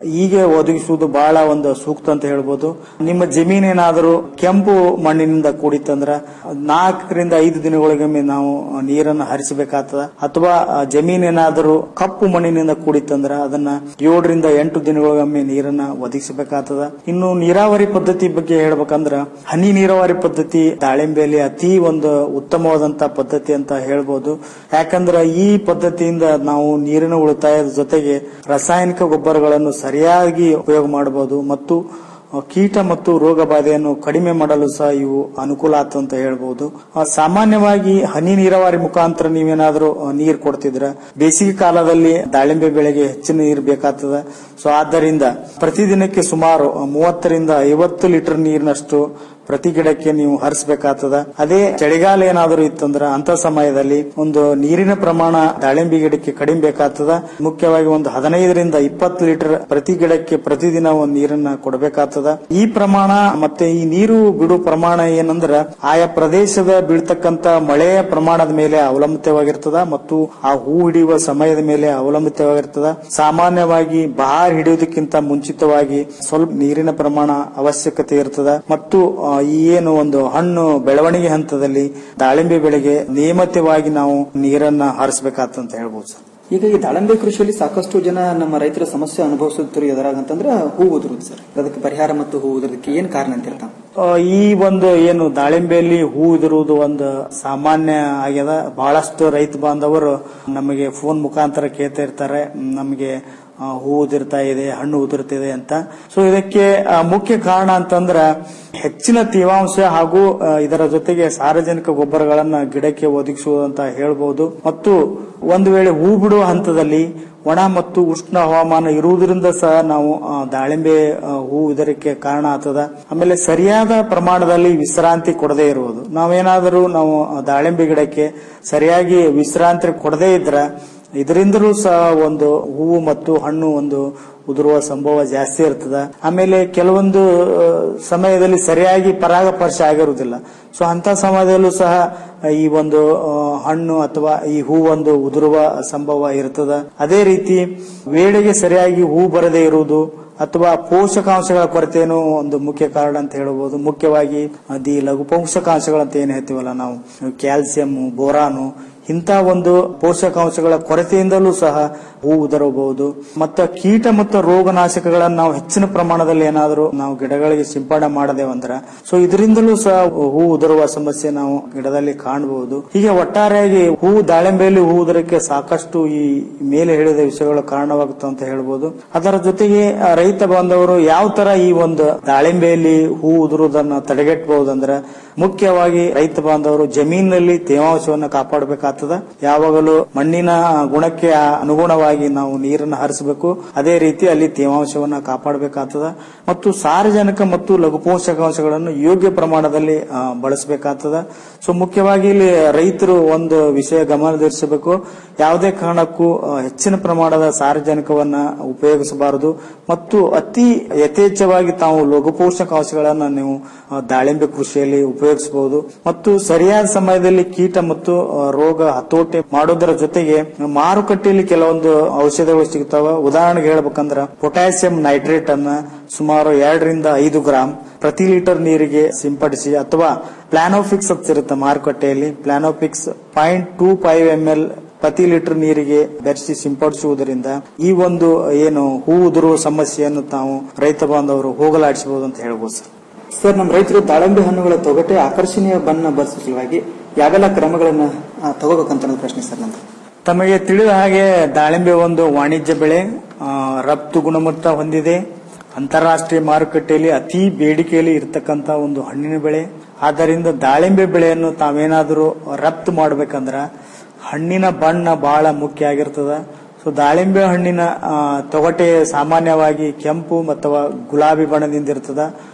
ಹೀಗೆ ಒದಗಿಸುವುದು ಬಹಳ ಒಂದು ಸೂಕ್ತ ಅಂತ ಹೇಳ್ಬೋದು ನಿಮ್ಮ ಜಮೀನೇನಾದರೂ ಕೆಂಪು ಮಣ್ಣಿನಿಂದ ಕೂಡಿತ್ತಂದ್ರ ನಾಲ್ಕರಿಂದ ಐದು ದಿನಗಳಿಗೊಮ್ಮೆ ನಾವು ನೀರನ್ನು ಹರಿಸಬೇಕಾಗ್ತದ ಅಥವಾ ಆ, ಜಮೀನೇನಾದರೂ ಕಪ್ಪು ಮಣ್ಣಿನಿಂದ ಕೂಡಿತ್ತಂದ್ರ ಅದನ್ನ ಏಳರಿಂದ ಎಂಟು ದಿನಗಳಿಗೊಮ್ಮೆ ನೀರನ್ನ ಒದಗಿಸಬೇಕಾಗ್ತದ ಇನ್ನು ನೀರಾವರಿ ಪದ್ಧತಿ ಬಗ್ಗೆ ಹೇಳ್ಬೇಕಂದ್ರ ಹನಿ ನೀರಾವರಿ ಪದ್ಧತಿ ದಾಳಿಂಬೆಯಲ್ಲಿ ಅತಿ ಒಂದು ಉತ್ತಮವಾದಂತ ಪದ್ಧತಿ ಅಂತ ಹೇಳ್ಬೋದು ಯಾಕಂದ್ರ ಈ ಪದ್ಧತಿಯಿಂದ ನಾವು ನೀರಿನ ಉಳಿತಾಯದ ಜೊತೆಗೆ ರಾಸಾಯನಿಕ ಗೊಬ್ಬರಗಳನ್ನು ಸರಿಯಾಗಿ ಉಪಯೋಗ ಮಾಡಬಹುದು ಮತ್ತು ಆ, ಕೀಟ ಮತ್ತು ರೋಗ ಬಾಧೆಯನ್ನು ಕಡಿಮೆ ಮಾಡಲು ಸಹ ಇವು ಅನುಕೂಲ ಆಯ್ತು ಅಂತ ಹೇಳ್ಬಹುದು ಆ, ಸಾಮಾನ್ಯವಾಗಿ ಹನಿ ನೀರಾವರಿ ಮುಖಾಂತರ ನೀವೇನಾದ್ರೂ ಆ, ನೀರ್ ಕೊಡ್ತಿದ್ರ ಬೇಸಿಗೆ ಕಾಲದಲ್ಲಿ ದಾಳಿಂಬೆ ಬೆಳೆಗೆ ಹೆಚ್ಚಿನ ನೀರು ಬೇಕಾಗ್ತದ ಸೊ ಆದ್ದರಿಂದ ಪ್ರತಿದಿನಕ್ಕೆ ಸುಮಾರು ಆ, ಮೂವತ್ತರಿಂದ ಐವತ್ತು ಲೀಟರ್ ನೀರಿನಷ್ಟು ಪ್ರತಿ ಗಿಡಕ್ಕೆ ನೀವು ಹರಿಸಬೇಕಾಗ್ತದ ಅದೇ ಚಳಿಗಾಲ ಏನಾದರೂ ಇತ್ತಂದ್ರ ಅಂತ ಸಮಯದಲ್ಲಿ ಒಂದು ನೀರಿನ ಪ್ರಮಾಣ ದಾಳಿಂಬೆ ಗಿಡಕ್ಕೆ ಕಡಿಮೆ ಬೇಕಾಗ್ತದ ಮುಖ್ಯವಾಗಿ ಒಂದು ಹದಿನೈದರಿಂದ ಇಪ್ಪತ್ತು ಲೀಟರ್ ಪ್ರತಿ ಗಿಡಕ್ಕೆ ಪ್ರತಿದಿನ ಒಂದು ನೀರನ್ನ ಕೊಡಬೇಕಾಗ್ತದ ಈ ಪ್ರಮಾಣ ಮತ್ತೆ ಈ ನೀರು ಬಿಡು ಪ್ರಮಾಣ ಏನಂದ್ರ ಆಯಾ ಪ್ರದೇಶದ ಬೀಳ್ತಕ್ಕಂತ ಮಳೆಯ ಪ್ರಮಾಣದ ಮೇಲೆ ಅವಲಂಬಿತವಾಗಿರ್ತದ ಮತ್ತು ಆ ಹೂ ಹಿಡಿಯುವ ಸಮಯದ ಮೇಲೆ ಅವಲಂಬಿತವಾಗಿರ್ತದ ಸಾಮಾನ್ಯವಾಗಿ ಬಹಾರ್ ಹಿಡಿಯೋದಕ್ಕಿಂತ ಮುಂಚಿತವಾಗಿ ಸ್ವಲ್ಪ ನೀರಿನ ಪ್ರಮಾಣ ಅವಶ್ಯಕತೆ ಇರ್ತದ ಮತ್ತು ಆ, ಈ ಏನು ಒಂದು ಹಣ್ಣು ಬೆಳವಣಿಗೆ ಹಂತದಲ್ಲಿ ದಾಳಿಂಬೆ ಬೆಳೆಗೆ ನಿಯಮಿತವಾಗಿ ನಾವು ನೀರನ್ನ ಹರಿಸಬೇಕಾಗ್ತಂತ ಹೇಳ್ಬೋದು ಸರ್ ಈಗ ಈ ದಾಳಿಂಬೆ ಕೃಷಿಯಲ್ಲಿ ಸಾಕಷ್ಟು ಜನ ನಮ್ಮ ರೈತರ ಸಮಸ್ಯೆ ಅನುಭವಿಸುತ್ತಿರು ಎದುರಾಗಂತಂದ್ರೆ ಹೂ ಉದುರುದು ಸರ್ ಅದಕ್ಕೆ ಪರಿಹಾರ ಮತ್ತು ಹೂ ಉದುರೋದಕ್ಕೆ ಏನ್ ಕಾರಣ ಅಂತ ಹೇಳ್ತಾವ ಆ, ಈ ಒಂದು ಏನು ದಾಳಿಂಬೆಯಲ್ಲಿ ಹೂ ಉದುರುವುದು ಒಂದು ಸಾಮಾನ್ಯ ಆಗ್ಯದ ಬಹಳಷ್ಟು ರೈತ ಬಾಂಧವರು ನಮಗೆ ಫೋನ್ ಮುಖಾಂತರ ಕೇಳ್ತಾ ಇರ್ತಾರೆ ಮ್, ನಮಗೆ ಆ, ಹೂ ಉದುರ್ತಾ ಇದೆ ಹಣ್ಣು ಉದುರ್ತಿದೆ ಅಂತ ಸೊ ಇದಕ್ಕೆ ಆ, ಮುಖ್ಯ ಕಾರಣ ಅಂತಂದ್ರ ಹೆಚ್ಚಿನ ತೇವಾಂಶ ಹಾಗೂ ಆ, ಇದರ ಜೊತೆಗೆ ಸಾರ್ವಜನಿಕ ಗೊಬ್ಬರಗಳನ್ನ ಗಿಡಕ್ಕೆ ಒದಗಿಸುವುದಂತ ಹೇಳ್ಬಹುದು ಮತ್ತು ಒಂದು ವೇಳೆ ಹೂ ಬಿಡುವ ಹಂತದಲ್ಲಿ ಒಣ ಮತ್ತು ಉಷ್ಣ ಹವಾಮಾನ ಇರುವುದರಿಂದ ಸಹ ನಾವು ಆ, ದಾಳಿಂಬೆ ಆ, ಹೂ ಇದಕ್ಕೆ ಕಾರಣ ಆಗ್ತದ ಆಮೇಲೆ ಸರಿಯಾದ ಪ್ರಮಾಣದಲ್ಲಿ ವಿಶ್ರಾಂತಿ ಕೊಡದೇ ಇರುವುದು ನಾವೇನಾದರೂ ನಾವು ಆ, ದಾಳಿಂಬೆ ಗಿಡಕ್ಕೆ ಸರಿಯಾಗಿ ವಿಶ್ರಾಂತಿ ಕೊಡದೇ ಇದ್ರ ಇದರಿಂದಲೂ ಸಹ ಒಂದು ಹೂವು ಮತ್ತು ಹಣ್ಣು ಒಂದು ಉದುರುವ ಸಂಭವ ಜಾಸ್ತಿ ಇರ್ತದ ಆಮೇಲೆ ಕೆಲವೊಂದು ಆ, ಸಮಯದಲ್ಲಿ ಸರಿಯಾಗಿ ಪರಾಗಸ್ಪರ್ಶ ಆಗಿರುವುದಿಲ್ಲ ಸೊ ಅಂತ ಸಮಯದಲ್ಲೂ ಸಹ ಈ ಒಂದು ಆ, ಹಣ್ಣು ಅಥವಾ ಈ ಹೂ ಒಂದು ಉದುರುವ ಸಂಭವ ಇರ್ತದ ಅದೇ ರೀತಿ ವೇಳೆಗೆ ಸರಿಯಾಗಿ ಹೂ ಬರದೇ ಇರುವುದು ಅಥವಾ ಪೋಷಕಾಂಶಗಳ ಕೊರತೆಯನ್ನು ಒಂದು ಮುಖ್ಯ ಕಾರಣ ಅಂತ ಹೇಳಬಹುದು ಮುಖ್ಯವಾಗಿ ಅದಿ ಲಘು ಪೋಷಕಾಂಶಗಳಂತ ಏನ್ ಹೇಳ್ತೀವಲ್ಲ ನಾವು ಕ್ಯಾಲ್ಸಿಯಂ ಬೋರಾನು ಇಂಥ ಒಂದು ಪೋಷಕಾಂಶಗಳ ಕೊರತೆಯಿಂದಲೂ ಸಹ ಹೂ ಉದರಬಹುದು ಮತ್ತು ಕೀಟ ಮತ್ತು ರೋಗನಾಶಕಗಳನ್ನು ನಾವು ಹೆಚ್ಚಿನ ಪ್ರಮಾಣದಲ್ಲಿ ಏನಾದರೂ ನಾವು ಗಿಡಗಳಿಗೆ ಸಿಂಪಡಣೆ ಮಾಡದೇವಂದ್ರ ಸೊ ಇದರಿಂದಲೂ ಸಹ ಹೂ ಉದುರುವ ಸಮಸ್ಯೆ ನಾವು ಗಿಡದಲ್ಲಿ ಕಾಣಬಹುದು ಹೀಗೆ ಒಟ್ಟಾರೆಯಾಗಿ ಹೂ ದಾಳಿಂಬೆಯಲ್ಲಿ ಹೂ ಉದರಕ್ಕೆ ಸಾಕಷ್ಟು ಈ ಮೇಲೆ ಹೇಳಿದ ವಿಷಯಗಳು ಕಾರಣವಾಗುತ್ತೆ ಅಂತ ಹೇಳ್ಬೋದು ಅದರ ಜೊತೆಗೆ ಆ, ರೈತ ಬಾಂಧವರು ಯಾವ ತರ ಈ ಒಂದು ದಾಳಿಂಬೆಯಲ್ಲಿ ಹೂ ಉದುರುವುದನ್ನ ತಡೆಗಟ್ಟಬಹುದಂದ್ರೆ ಮುಖ್ಯವಾಗಿ ರೈತ ಬಾಂಧವರು ಜಮೀನಿನಲ್ಲಿ ತೇವಾಂಶವನ್ನು ಕಾಪಾಡಬೇಕಾಗ್ತದ ಯಾವಾಗಲೂ ಮಣ್ಣಿನ ಗುಣಕ್ಕೆ ಅನುಗುಣವಾಗಿ ನಾವು ನೀರನ್ನು ಹರಿಸಬೇಕು ಅದೇ ರೀತಿ ಅಲ್ಲಿ ತೇವಾಂಶವನ್ನ ಕಾಪಾಡಬೇಕಾಗ್ತದ ಮತ್ತು ಸಾರಜನಕ ಮತ್ತು ಲಘು ಪೋಷಕಾಂಶಗಳನ್ನು ಯೋಗ್ಯ ಪ್ರಮಾಣದಲ್ಲಿ ಆ, ಬಳಸಬೇಕಾಗ್ತದ ಸೊ ಮುಖ್ಯವಾಗಿ ಇಲ್ಲಿ ರೈತರು ಒಂದು ವಿಷಯ ಗಮನದಲ್ಲಿರಿಸಬೇಕು ಯಾವುದೇ ಕಾರಣಕ್ಕೂ ಆ, ಹೆಚ್ಚಿನ ಪ್ರಮಾಣದ ಸಾರಜನಕವನ್ನ ಉಪಯೋಗಿಸಬಾರದು ಮತ್ತು ಅತಿ ಯಥೇಚ್ಛವಾಗಿ ತಾವು ಲಘು ಪೋಷಕಾಂಶಗಳನ್ನು ನೀವು ಆ, ದಾಳಿಂಬೆ ಕೃಷಿಯಲ್ಲಿ ಉಪಯೋಗಿಸಬಹುದು ಮತ್ತು ಸರಿಯಾದ ಸಮಯದಲ್ಲಿ ಕೀಟ ಮತ್ತು ಆ, ರೋಗ ಹತೋಟಿ ಮಾಡೋದರ ಜೊತೆಗೆ ಮಾರುಕಟ್ಟೆಯಲ್ಲಿ ಕೆಲವೊಂದು ಔಷಧಗಳು ಸಿಗ್ತಾವ ಉದಾಹರಣೆಗೆ ಹೇಳ್ಬೇಕಂದ್ರ ಪೊಟ್ಯಾಸಿಯಂ ನೈಟ್ರೇಟ್ ಅನ್ನ ಸುಮಾರು ಎರಡರಿಂದ ಐದು ಗ್ರಾಂ ಪ್ರತಿ ಲೀಟರ್ ನೀರಿಗೆ ಸಿಂಪಡಿಸಿ ಅಥವಾ ಪ್ಲಾನೋಫಿಕ್ಸ್ ಅಂತ ಇರುತ್ತೆ ಮಾರುಕಟ್ಟೆಯಲ್ಲಿ Planofix point two five M L ಪ್ರತಿ ಲೀಟರ್ ನೀರಿಗೆ ಬೆರೆಸಿ ಸಿಂಪಡಿಸುವುದರಿಂದ ಈ ಒಂದು ಏನು ಹೂ ಉದುರುವ ಸಮಸ್ಯೆಯನ್ನು ತಾವು ರೈತ ಬಾಂಧವರು ಹೋಗಲಾಡಿಸಬಹುದು ಅಂತ ಹೇಳ್ಬೋದು ಸರ್ ಸರ್ ನಮ್ಮ ರೈತರು ದಾಳಿಂಬೆ ಹಣ್ಣುಗಳ ತೊಗಟೆ ಆಕರ್ಷಣೀಯ ಬಣ್ಣ ಬರೆಸುವ ಸಲುವಾಗಿ ಯಾವೆಲ್ಲ ಕ್ರಮಗಳನ್ನ ಆ, ತಗೋಬೇಕಂತ ಅನ್ನೋದು ಪ್ರಶ್ನೆ ಸರ್ ನಂದು ತಮಗೆ ತಿಳಿದ ಹಾಗೆ ದಾಳಿಂಬೆ ಒಂದು ವಾಣಿಜ್ಯ ಬೆಳೆ ಆ, ರಫ್ತು ಗುಣಮಟ್ಟ ಹೊಂದಿದೆ ಅಂತಾರಾಷ್ಟ್ರೀಯ ಮಾರುಕಟ್ಟೆಯಲ್ಲಿ ಅತಿ ಬೇಡಿಕೆಯಲ್ಲಿ ಇರತಕ್ಕಂತ ಒಂದು ಹಣ್ಣಿನ ಬೆಳೆ ಆದ್ದರಿಂದ ದಾಳಿಂಬೆ ಬೆಳೆಯನ್ನು ತಾವೇನಾದರೂ ರಫ್ತು ಮಾಡಬೇಕಂದ್ರ ಹಣ್ಣಿನ ಬಣ್ಣ ಬಹಳ ಮುಖ್ಯ ಆಗಿರ್ತದ ಸೊ ದಾಳಿಂಬೆ ಹಣ್ಣಿನ ಆ, ತೊಗಟೆ ಸಾಮಾನ್ಯವಾಗಿ ಕೆಂಪು ಅಥವಾ ಗುಲಾಬಿ ಬಣ್ಣದಿಂದ ಇರ್ತದ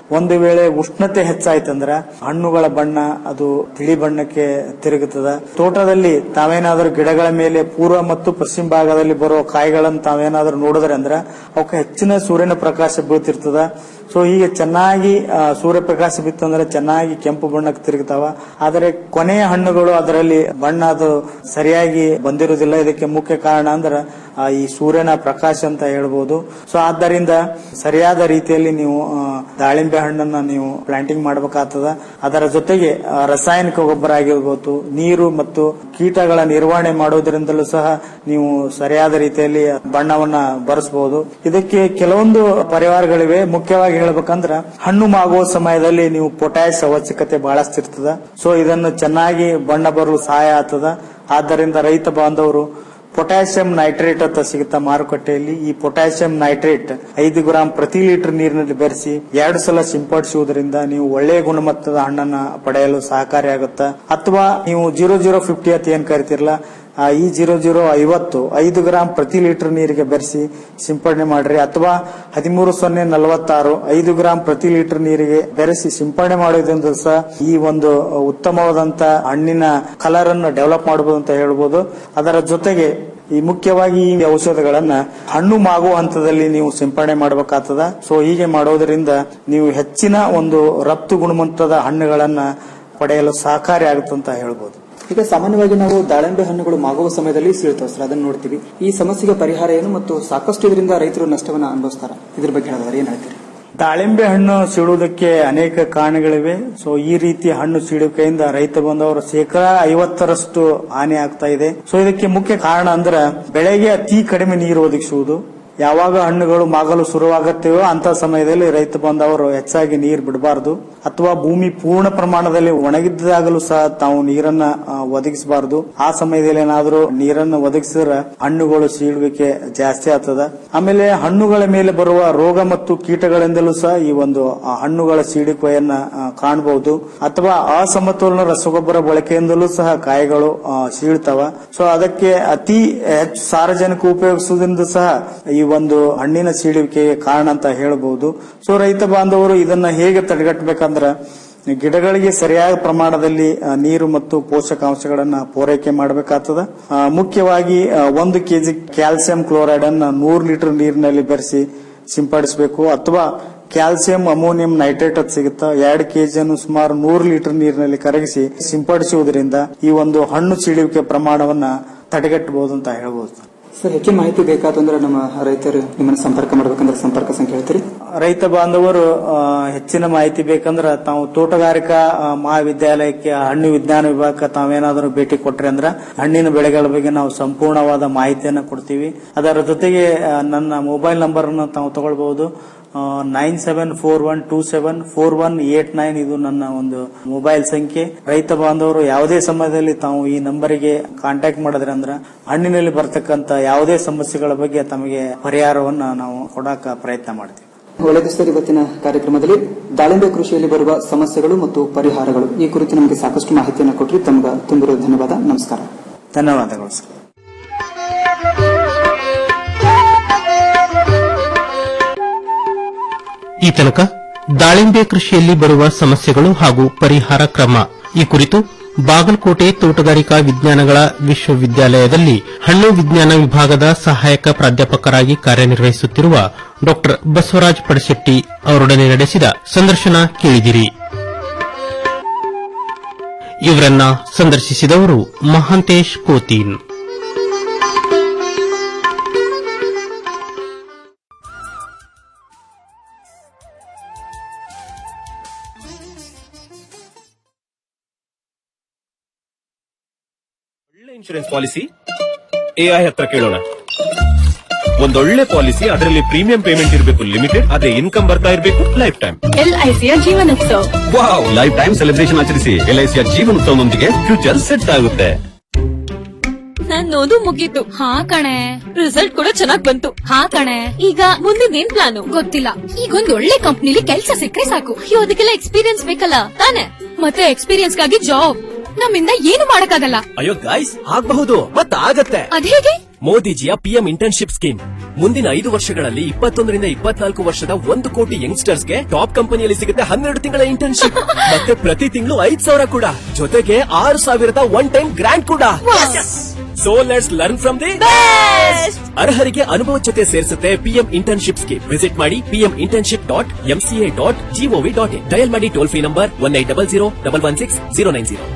ಒಂದು ವೇಳೆ ಉಷ್ಣತೆ ಹೆಚ್ಚಾಯ್ತಂದ್ರ ಹಣ್ಣುಗಳ ಬಣ್ಣ ಅದು ತಿಳಿ ಬಣ್ಣಕ್ಕೆ ತಿರುಗುತ್ತದ ತೋಟದಲ್ಲಿ ತಾವೇನಾದ್ರೂ ಗಿಡಗಳ ಮೇಲೆ ಪೂರ್ವ ಮತ್ತು ಪಶ್ಚಿಮ ಭಾಗದಲ್ಲಿ ಬರುವ ಕಾಯಿಗಳನ್ನು ತಾವೇನಾದ್ರೂ ನೋಡಿದ್ರೆ ಅಂದ್ರ ಅವಕ್ಕೆ ಹೆಚ್ಚಿನ ಸೂರ್ಯನ ಪ್ರಕಾಶ ಬೀಳ್ತಿರ್ತದ ಸೊ ಹೀಗೆ ಚೆನ್ನಾಗಿ ಆ, ಸೂರ್ಯಪ್ರಕಾಶ ಬಿತ್ತಂದ್ರೆ ಚೆನ್ನಾಗಿ ಕೆಂಪು ಬಣ್ಣಕ್ಕೆ ತಿರುಗ್ತಾವ ಆದರೆ ಕೊನೆಯ ಹಣ್ಣುಗಳು ಅದರಲ್ಲಿ ಬಣ್ಣ ಅದು ಸರಿಯಾಗಿ ಬಂದಿರುವುದಿಲ್ಲ ಇದಕ್ಕೆ ಮುಖ್ಯ ಕಾರಣ ಅಂದ್ರೆ ಆ, ಈ ಸೂರ್ಯನ ಪ್ರಕಾಶ ಅಂತ ಹೇಳ್ಬೋದು ಸೊ ಆದ್ದರಿಂದ ಸರಿಯಾದ ರೀತಿಯಲ್ಲಿ ನೀವು ಆ, ದಾಳಿಂಬೆ ಹಣ್ಣನ್ನ ನೀವು ಪ್ಲಾಂಟಿಂಗ್ ಮಾಡಬೇಕಾಗ್ತದ ಅದರ ಜೊತೆಗೆ ಆ, ರಾಸಾಯನಿಕ ಗೊಬ್ಬರ ಆಗಿರ್ಬೋದು ನೀರು ಮತ್ತು ಕೀಟಗಳ ನಿರ್ವಹಣೆ ಮಾಡೋದ್ರಿಂದಲೂ ಸಹ ನೀವು ಸರಿಯಾದ ರೀತಿಯಲ್ಲಿ ಬಣ್ಣವನ್ನ ಬರೆಸಬಹುದು ಇದಕ್ಕೆ ಕೆಲವೊಂದು ಪರಿವಾರಗಳಿವೆ ಮುಖ್ಯವಾಗಿ ಹೇಳ್ಬೇಕಂದ್ರ ಹಣ್ಣು ಮಾಗುವ ಸಮಯದಲ್ಲಿ ನೀವು ಪೊಟ್ಯಾಶ್ ಅವಶ್ಯಕತೆ ಬಹಳಷ್ಟು ಇರ್ತದ ಸೊ ಇದನ್ನು ಚೆನ್ನಾಗಿ ಬಣ್ಣ ಬರಲು ಸಹಾಯ ಆಗ್ತದ ಆದ್ದರಿಂದ ರೈತ ಬಾಂಧವರು ಪೊಟ್ಯಾಷಿಯಂ ನೈಟ್ರೇಟ್ ಅಂತ ಸಿಗುತ್ತಾ ಮಾರುಕಟ್ಟೆಯಲ್ಲಿ ಈ ಪೊಟ್ಯಾಷಿಯಂ ನೈಟ್ರೇಟ್ ಐದು ಗ್ರಾಂ ಪ್ರತಿ ಲೀಟರ್ ನೀರಿನಲ್ಲಿ ಬೆರೆಸಿ ಎರಡು ಸಲ ಸಿಂಪಡಿಸುವುದರಿಂದ ನೀವು ಒಳ್ಳೆಯ ಗುಣಮಟ್ಟದ ಹಣ್ಣನ್ನ ಪಡೆಯಲು ಸಹಕಾರಿಯಾಗುತ್ತೆ ಅಥವಾ ನೀವು ಜೀರೋ ಜೀರೋ ಫಿಫ್ಟಿ ಅಂತ ಏನ್ ಕರಿತಿರಲ್ಲ ಆ, ಈ ಜೀರೋ ಜೀರೋ ಐವತ್ತು ಐದು ಗ್ರಾಂ ಪ್ರತಿ ಲೀಟರ್ ನೀರಿಗೆ ಬೆರೆಸಿ ಸಿಂಪಡಣೆ ಮಾಡ್ರಿ ಅಥವಾ ಹದಿಮೂರು ಸೊನ್ನೆ ನಲವತ್ತಾರು ಐದು ಗ್ರಾಂ ಪ್ರತಿ ಲೀಟರ್ ನೀರಿಗೆ ಬೆರೆಸಿ ಸಿಂಪಡಣೆ ಮಾಡೋದ್ರಿಂದ ಸಹ ಈ ಒಂದು ಉತ್ತಮವಾದಂತ ಹಣ್ಣಿನ ಕಲರ್ ಅನ್ನು ಡೆವಲಪ್ ಮಾಡಬಹುದು ಅಂತ ಹೇಳ್ಬೋದು ಅದರ ಜೊತೆಗೆ ಈ ಮುಖ್ಯವಾಗಿ ಈ ಔಷಧಗಳನ್ನ ಹಣ್ಣು ಮಾಗುವ ಹಂತದಲ್ಲಿ ನೀವು ಸಿಂಪಡಣೆ ಮಾಡಬೇಕಾಗ್ತದ ಸೊ ಹೀಗೆ ಮಾಡೋದ್ರಿಂದ ನೀವು ಹೆಚ್ಚಿನ ಒಂದು ರಫ್ತು ಗುಣಮಟ್ಟದ ಹಣ್ಣುಗಳನ್ನ ಪಡೆಯಲು ಸಹಕಾರಿ ಆಗುತ್ತೆ ಅಂತ ಹೇಳ್ಬೋದು ಈಗ ಸಾಮಾನ್ಯವಾಗಿ ನಾವು ದಾಳಿಂಬೆ ಹಣ್ಣುಗಳು ಮಾಗುವ ಸಮಯದಲ್ಲಿ ಸೀಳ್ತಾವೆ ಸರ್ ಅದನ್ನ ನೋಡ್ತೀವಿ ಈ ಸಮಸ್ಯೆಗೆ ಪರಿಹಾರ ಏನು ಮತ್ತು ಸಾಕಷ್ಟು ಇದರಿಂದ ರೈತರು ನಷ್ಟವನ್ನ ಅನುಭವಿಸ್ತಾರ ಇದ್ರ ಬಗ್ಗೆ ಹೇಳೋದಾದ್ರೆ ಏನ್ ಹೇಳ್ತೀರಿ ದಾಳಿಂಬೆ ಹಣ್ಣು ಸೀಳುವುದಕ್ಕೆ ಅನೇಕ ಕಾರಣಗಳಿವೆ ಸೊ ಈ ರೀತಿ ಹಣ್ಣು ಸೀಳುವಿಕೆಯಿಂದ ರೈತ ಬಂದವರು ಶೇಕಡ ಐವತ್ತರಷ್ಟು ಹಾನಿ ಆಗ್ತಾ ಇದೆ ಸೊ ಇದಕ್ಕೆ ಮುಖ್ಯ ಕಾರಣ ಅಂದ್ರೆ ಬೆಳೆಗೆ ಅತಿ ಕಡಿಮೆ ನೀರು ಒದಗಿಸುವುದು ಯಾವಾಗ ಹಣ್ಣುಗಳು ಮಾಗಲು ಶುರುವಾಗುತ್ತೇವೋ ಅಂತ ಸಮಯದಲ್ಲಿ ರೈತ ಬಂದವರು ಹೆಚ್ಚಾಗಿ ನೀರು ಬಿಡಬಾರದು ಅಥವಾ ಭೂಮಿ ಪೂರ್ಣ ಪ್ರಮಾಣದಲ್ಲಿ ಒಣಗಿದ್ದಾಗಲೂ ಸಹ ತಾವು ನೀರನ್ನ ಆ, ಒದಗಿಸಬಾರದು ಆ ಸಮಯದಲ್ಲಿ ಏನಾದರೂ ನೀರನ್ನು ಒದಗಿಸಿದ್ರೆ ಹಣ್ಣುಗಳು ಸೀಳುವಿಕೆ ಜಾಸ್ತಿ ಆಗ್ತದ ಆಮೇಲೆ ಹಣ್ಣುಗಳ ಮೇಲೆ ಬರುವ ರೋಗ ಮತ್ತು ಕೀಟಗಳಿಂದಲೂ ಸಹ ಈ ಒಂದು ಆ, ಹಣ್ಣುಗಳ ಸೀಳುವಿಕೆಯನ್ನ ಆ, ಕಾಣಬಹುದು ಅಥವಾ ಅಸಮತೋಲನ ರಸಗೊಬ್ಬರ ಬಳಕೆಯಿಂದಲೂ ಸಹ ಕಾಯಿಗಳು ಆ, ಸೀಳ್ತಾವ ಸೊ ಅದಕ್ಕೆ ಅತಿ ಹೆಚ್ಚು ಸಾರಜನಕ ಉಪಯೋಗಿಸುವುದರಿಂದ ಸಹ ಈ ಒಂದು ಹಣ್ಣಿನ ಸೀಳುವಿಕೆಗೆ ಕಾರಣ ಅಂತ ಹೇಳಬಹುದು ಸೊ ರೈತ ಬಾಂಧವರು ಇದನ್ನ ಹೇಗೆ ತಡೆಗಟ್ಟಬೇಕಂದ್ರ ಗಿಡಗಳಿಗೆ ಸರಿಯಾದ ಪ್ರಮಾಣದಲ್ಲಿ ಆ, ನೀರು ಮತ್ತು ಪೋಷಕಾಂಶಗಳನ್ನ ಪೂರೈಕೆ ಮಾಡಬೇಕಾಗ್ತದ ಆ, ಮುಖ್ಯವಾಗಿ ಆ, ಒಂದು ಕೆಜಿ ಕ್ಯಾಲ್ಸಿಯಂ ಕ್ಲೋರೈಡ್ ಅನ್ನ ನೂರು ಲೀಟರ್ ನೀರಿನಲ್ಲಿ ಬೆರೆಸಿ ಸಿಂಪಡಿಸಬೇಕು ಅಥವಾ ಕ್ಯಾಲ್ಸಿಯಂ ಅಮೋನಿಯಂ ನೈಟ್ರೇಟ್ ಅಂತ ಸಿಗುತ್ತಾ ಎರಡು ಕೆಜಿಯನ್ನು ಸುಮಾರು ನೂರು ಲೀಟರ್ ನೀರಿನಲ್ಲಿ ಕರಗಿಸಿ ಸಿಂಪಡಿಸುವುದರಿಂದ ಈ ಒಂದು ಹಣ್ಣು ಸೀಳುವಿಕೆ ಪ್ರಮಾಣವನ್ನ ತಡೆಗಟ್ಟಬಹುದು ಅಂತ ಹೇಳ್ಬೋದು ಸರ್ ಹೆಚ್ಚಿನ ಮಾಹಿತಿ ಬೇಕಾತಂದ್ರೆ ನಮ್ಮ ರೈತರು ನಿಮ್ಮನ್ನ ಸಂಪರ್ಕ ಮಾಡ್ಬೇಕಂದ್ರೆ ಸಂಪರ್ಕ ಸಂಖ್ಯೆ ಹೇಳ್ತೀರಿ ರೈತ ಬಾಂಧವರು ಆ, ಹೆಚ್ಚಿನ ಮಾಹಿತಿ ಬೇಕಂದ್ರ ತಾವು ತೋಟಗಾರಿಕಾ ಆ, ಮಹಾವಿದ್ಯಾಲಯಕ್ಕೆ ಹಣ್ಣು ವಿಜ್ಞಾನ ವಿಭಾಗಕ್ಕೆ ತಾವೇನಾದರೂ ಭೇಟಿ ಕೊಟ್ರಿ ಅಂದ್ರ ಹಣ್ಣಿನ ಬೆಳೆಗಳ ಬಗ್ಗೆ ನಾವು ಸಂಪೂರ್ಣವಾದ ಮಾಹಿತಿಯನ್ನ ಕೊಡ್ತೀವಿ ಅದರ ಜೊತೆಗೆ ಆ, ನನ್ನ ಮೊಬೈಲ್ ನಂಬರ್ ಅನ್ನು ತಾವು ತಗೊಳ್ಬಹುದು nine seven four one two seven four one eight nine ಇದು ನನ್ನ ಒಂದು ಮೊಬೈಲ್ ಸಂಖ್ಯೆ ರೈತ ಬಾಂಧವರು ಯಾವುದೇ ಸಮಯದಲ್ಲಿ ತಾವು ಈ ನಂಬರಿಗೆ ಕಾಂಟ್ಯಾಕ್ಟ್ ಮಾಡಿದ್ರೆ ಅಂದ್ರ ಹಣ್ಣಿನಲ್ಲಿ ಬರ್ತಕ್ಕಂತ ಯಾವುದೇ ಸಮಸ್ಯೆಗಳ ಬಗ್ಗೆ ತಮಗೆ ಪರಿಹಾರವನ್ನ ನಾವು ಕೊಡಾಕ ಪ್ರಯತ್ನ ಮಾಡ್ತೀವಿ ಒಳ್ಳೆಯದು ಸರ್ ಇವತ್ತಿನ ಕಾರ್ಯಕ್ರಮದಲ್ಲಿ ದಾಳಿಂಬೆ ಕೃಷಿಯಲ್ಲಿ ಬರುವ ಸಮಸ್ಯೆಗಳು ಮತ್ತು ಪರಿಹಾರಗಳು ಈ ಕುರಿತು ನಮಗೆ ಸಾಕಷ್ಟು ಮಾಹಿತಿಯನ್ನು ಕೊಟ್ಟರಿ ತಮಗೆ ತುಂಬಿರುವ ಧನ್ಯವಾದ ನಮಸ್ಕಾರ ಧನ್ಯವಾದಗಳು ಸರ್ ಈ ತನಕ ದಾಳಿಂಬೆ ಕೃಷಿಯಲ್ಲಿ ಬರುವ ಸಮಸ್ಯೆಗಳು ಹಾಗೂ ಪರಿಹಾರ ಕ್ರಮ ಈ ಕುರಿತು ಬಾಗಲಕೋಟೆ ತೋಟಗಾರಿಕಾ ವಿಜ್ಞಾನಗಳ ವಿಶ್ವವಿದ್ಯಾಲಯದಲ್ಲಿ ಹಣ್ಣು ವಿಜ್ಞಾನ ವಿಭಾಗದ ಸಹಾಯಕ ಪ್ರಾಧ್ಯಾಪಕರಾಗಿ ಕಾರ್ಯನಿರ್ವಹಿಸುತ್ತಿರುವ ಡಾ ಬಸವರಾಜ ಪಡಶೆಟ್ಟಿ ಅವರೊಡನೆ ನಡೆಸಿದ ಸಂದರ್ಶನ ಕೇಳಿದಿರಿ ಇವರನ್ನ ಸಂದರ್ಶಿಸಿದವರು ಮಹಾಂತೇಶ್ ಕೋತೀನ್ ಒಳ್ಳೆ ಇನ್ಶೂರೆನ್ಸ್ ಪಾಲಿಸಿ ಎಐ ಹತ್ರ ಕೇಳೋಣ ಒಂದೊಳ್ಳೆ ಪಾಲಿಸಿ ಅದರಲ್ಲಿ ಪ್ರೀಮಿಯಂ ಪೇಮೆಂಟ್ ಇರಬೇಕು ಲಿಮಿಟೆಡ್ ಅದೇ ಇನ್ಕಮ್ ಬರ್ತಾ ಇರಬೇಕು ಲೈಫ್ ಟೈಮ್ ಎಲ್ಐಸಿಯ Jeevanotsav wow life time celebration ಆಚರಿಸಿ ಎಲ್ಐಸಿಯ ಜೀವನೋತ್ಸವದೊಂದಿಗೆ ಫ್ಯೂಚರ್ ಸೆಟ್ ಆಗುತ್ತೆ ನಾನ್ ಓದು ಮುಗೀತು ಹಾ ಕಣೆ ರಿಸಲ್ಟ್ ಕೂಡ ಚೆನ್ನಾಗ್ ಬಂತು ಹಾ ಕಣೆ ಈಗ ಮುಂದಿನ ಏನ್ ಪ್ಲಾನು ಗೊತ್ತಿಲ್ಲ ಈಗ ಒಂದ್ ಒಳ್ಳೆ ಕಂಪ್ನಿಲಿ ಕೆಲ್ಸ ಸಿಕ್ಕರೆ ಸಾಕು ಅಯ್ಯೋ ಅದಕ್ಕೆಲ್ಲ ಎಕ್ಸ್ಪೀರಿಯನ್ಸ್ ಬೇಕಲ್ಲ ತಾನೆ ಮತ್ತೆ ಎಕ್ಸ್ಪೀರಿಯನ್ಸ್ ಗಾಗಿ ಜಾಬ್ ನಮ್ಮಿಂದ ಏನು ಮಾಡಕ್ಕಾಗಲ್ಲ ಅಯ್ಯೋ ಗೈಸ್ ಆಗಬಹುದು ಮತ್ತ ಆಗತ್ತೆ ಅದೇಗೆ ಮೋದಿಜಿಯ ಪಿಎಂ ಇಂಟರ್ನ್ಶಿಪ್ ಸ್ಕೀಮ್ ಮುಂದಿನ ಐದು ವರ್ಷಗಳಲ್ಲಿ ಇಪ್ಪತ್ತೊಂದರಿಂದ ಇಪ್ಪತ್ನಾಲ್ಕು ವರ್ಷದ ಒಂದು ಕೋಟಿ ಯಂಗ್ಸ್ಟರ್ಸ್ಗೆ ಟಾಪ್ ಕಂಪನಿಯಲ್ಲಿ ಸಿಗುತ್ತೆ ಹನ್ನೆರಡು ತಿಂಗಳ ಇಂಟರ್ನ್ಶಿಪ್ ಮತ್ತೆ ಪ್ರತಿ ತಿಂಗಳು ಐದ್ ಸಾವಿರ ಕೂಡ ಜೊತೆಗೆ ಆರು ಸಾವಿರದ ಒನ್ ಟೈಮ್ ಗ್ರಾಂಟ್ ಕೂಡ so let's learn from the ಅರ್ಹರಿಗೆ ಅನುಭವ ಜೊತೆ ಸೇರಿಸುತ್ತೆ ಪಿಎಂ ಇಂಟರ್ನ್ಶಿಪ್ ಸ್ಕೀಮ್ ವಿಸಿಟ್ ಮಾಡಿ PM internship dot MCA dot GOV dot in dial ಮಾಡಿ toll free number one eight double zero double one six zero nine zero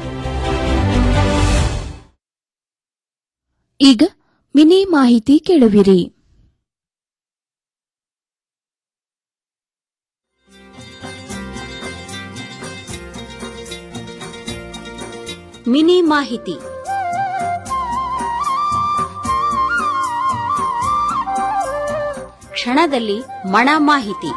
ಈಗ mini ಮಾಹಿತಿ ಕೇಳುವಿರಿ mini ಮಾಹಿತಿ ಕ್ಷಣದಲ್ಲಿ ಮಣ ಮಾಹಿತಿ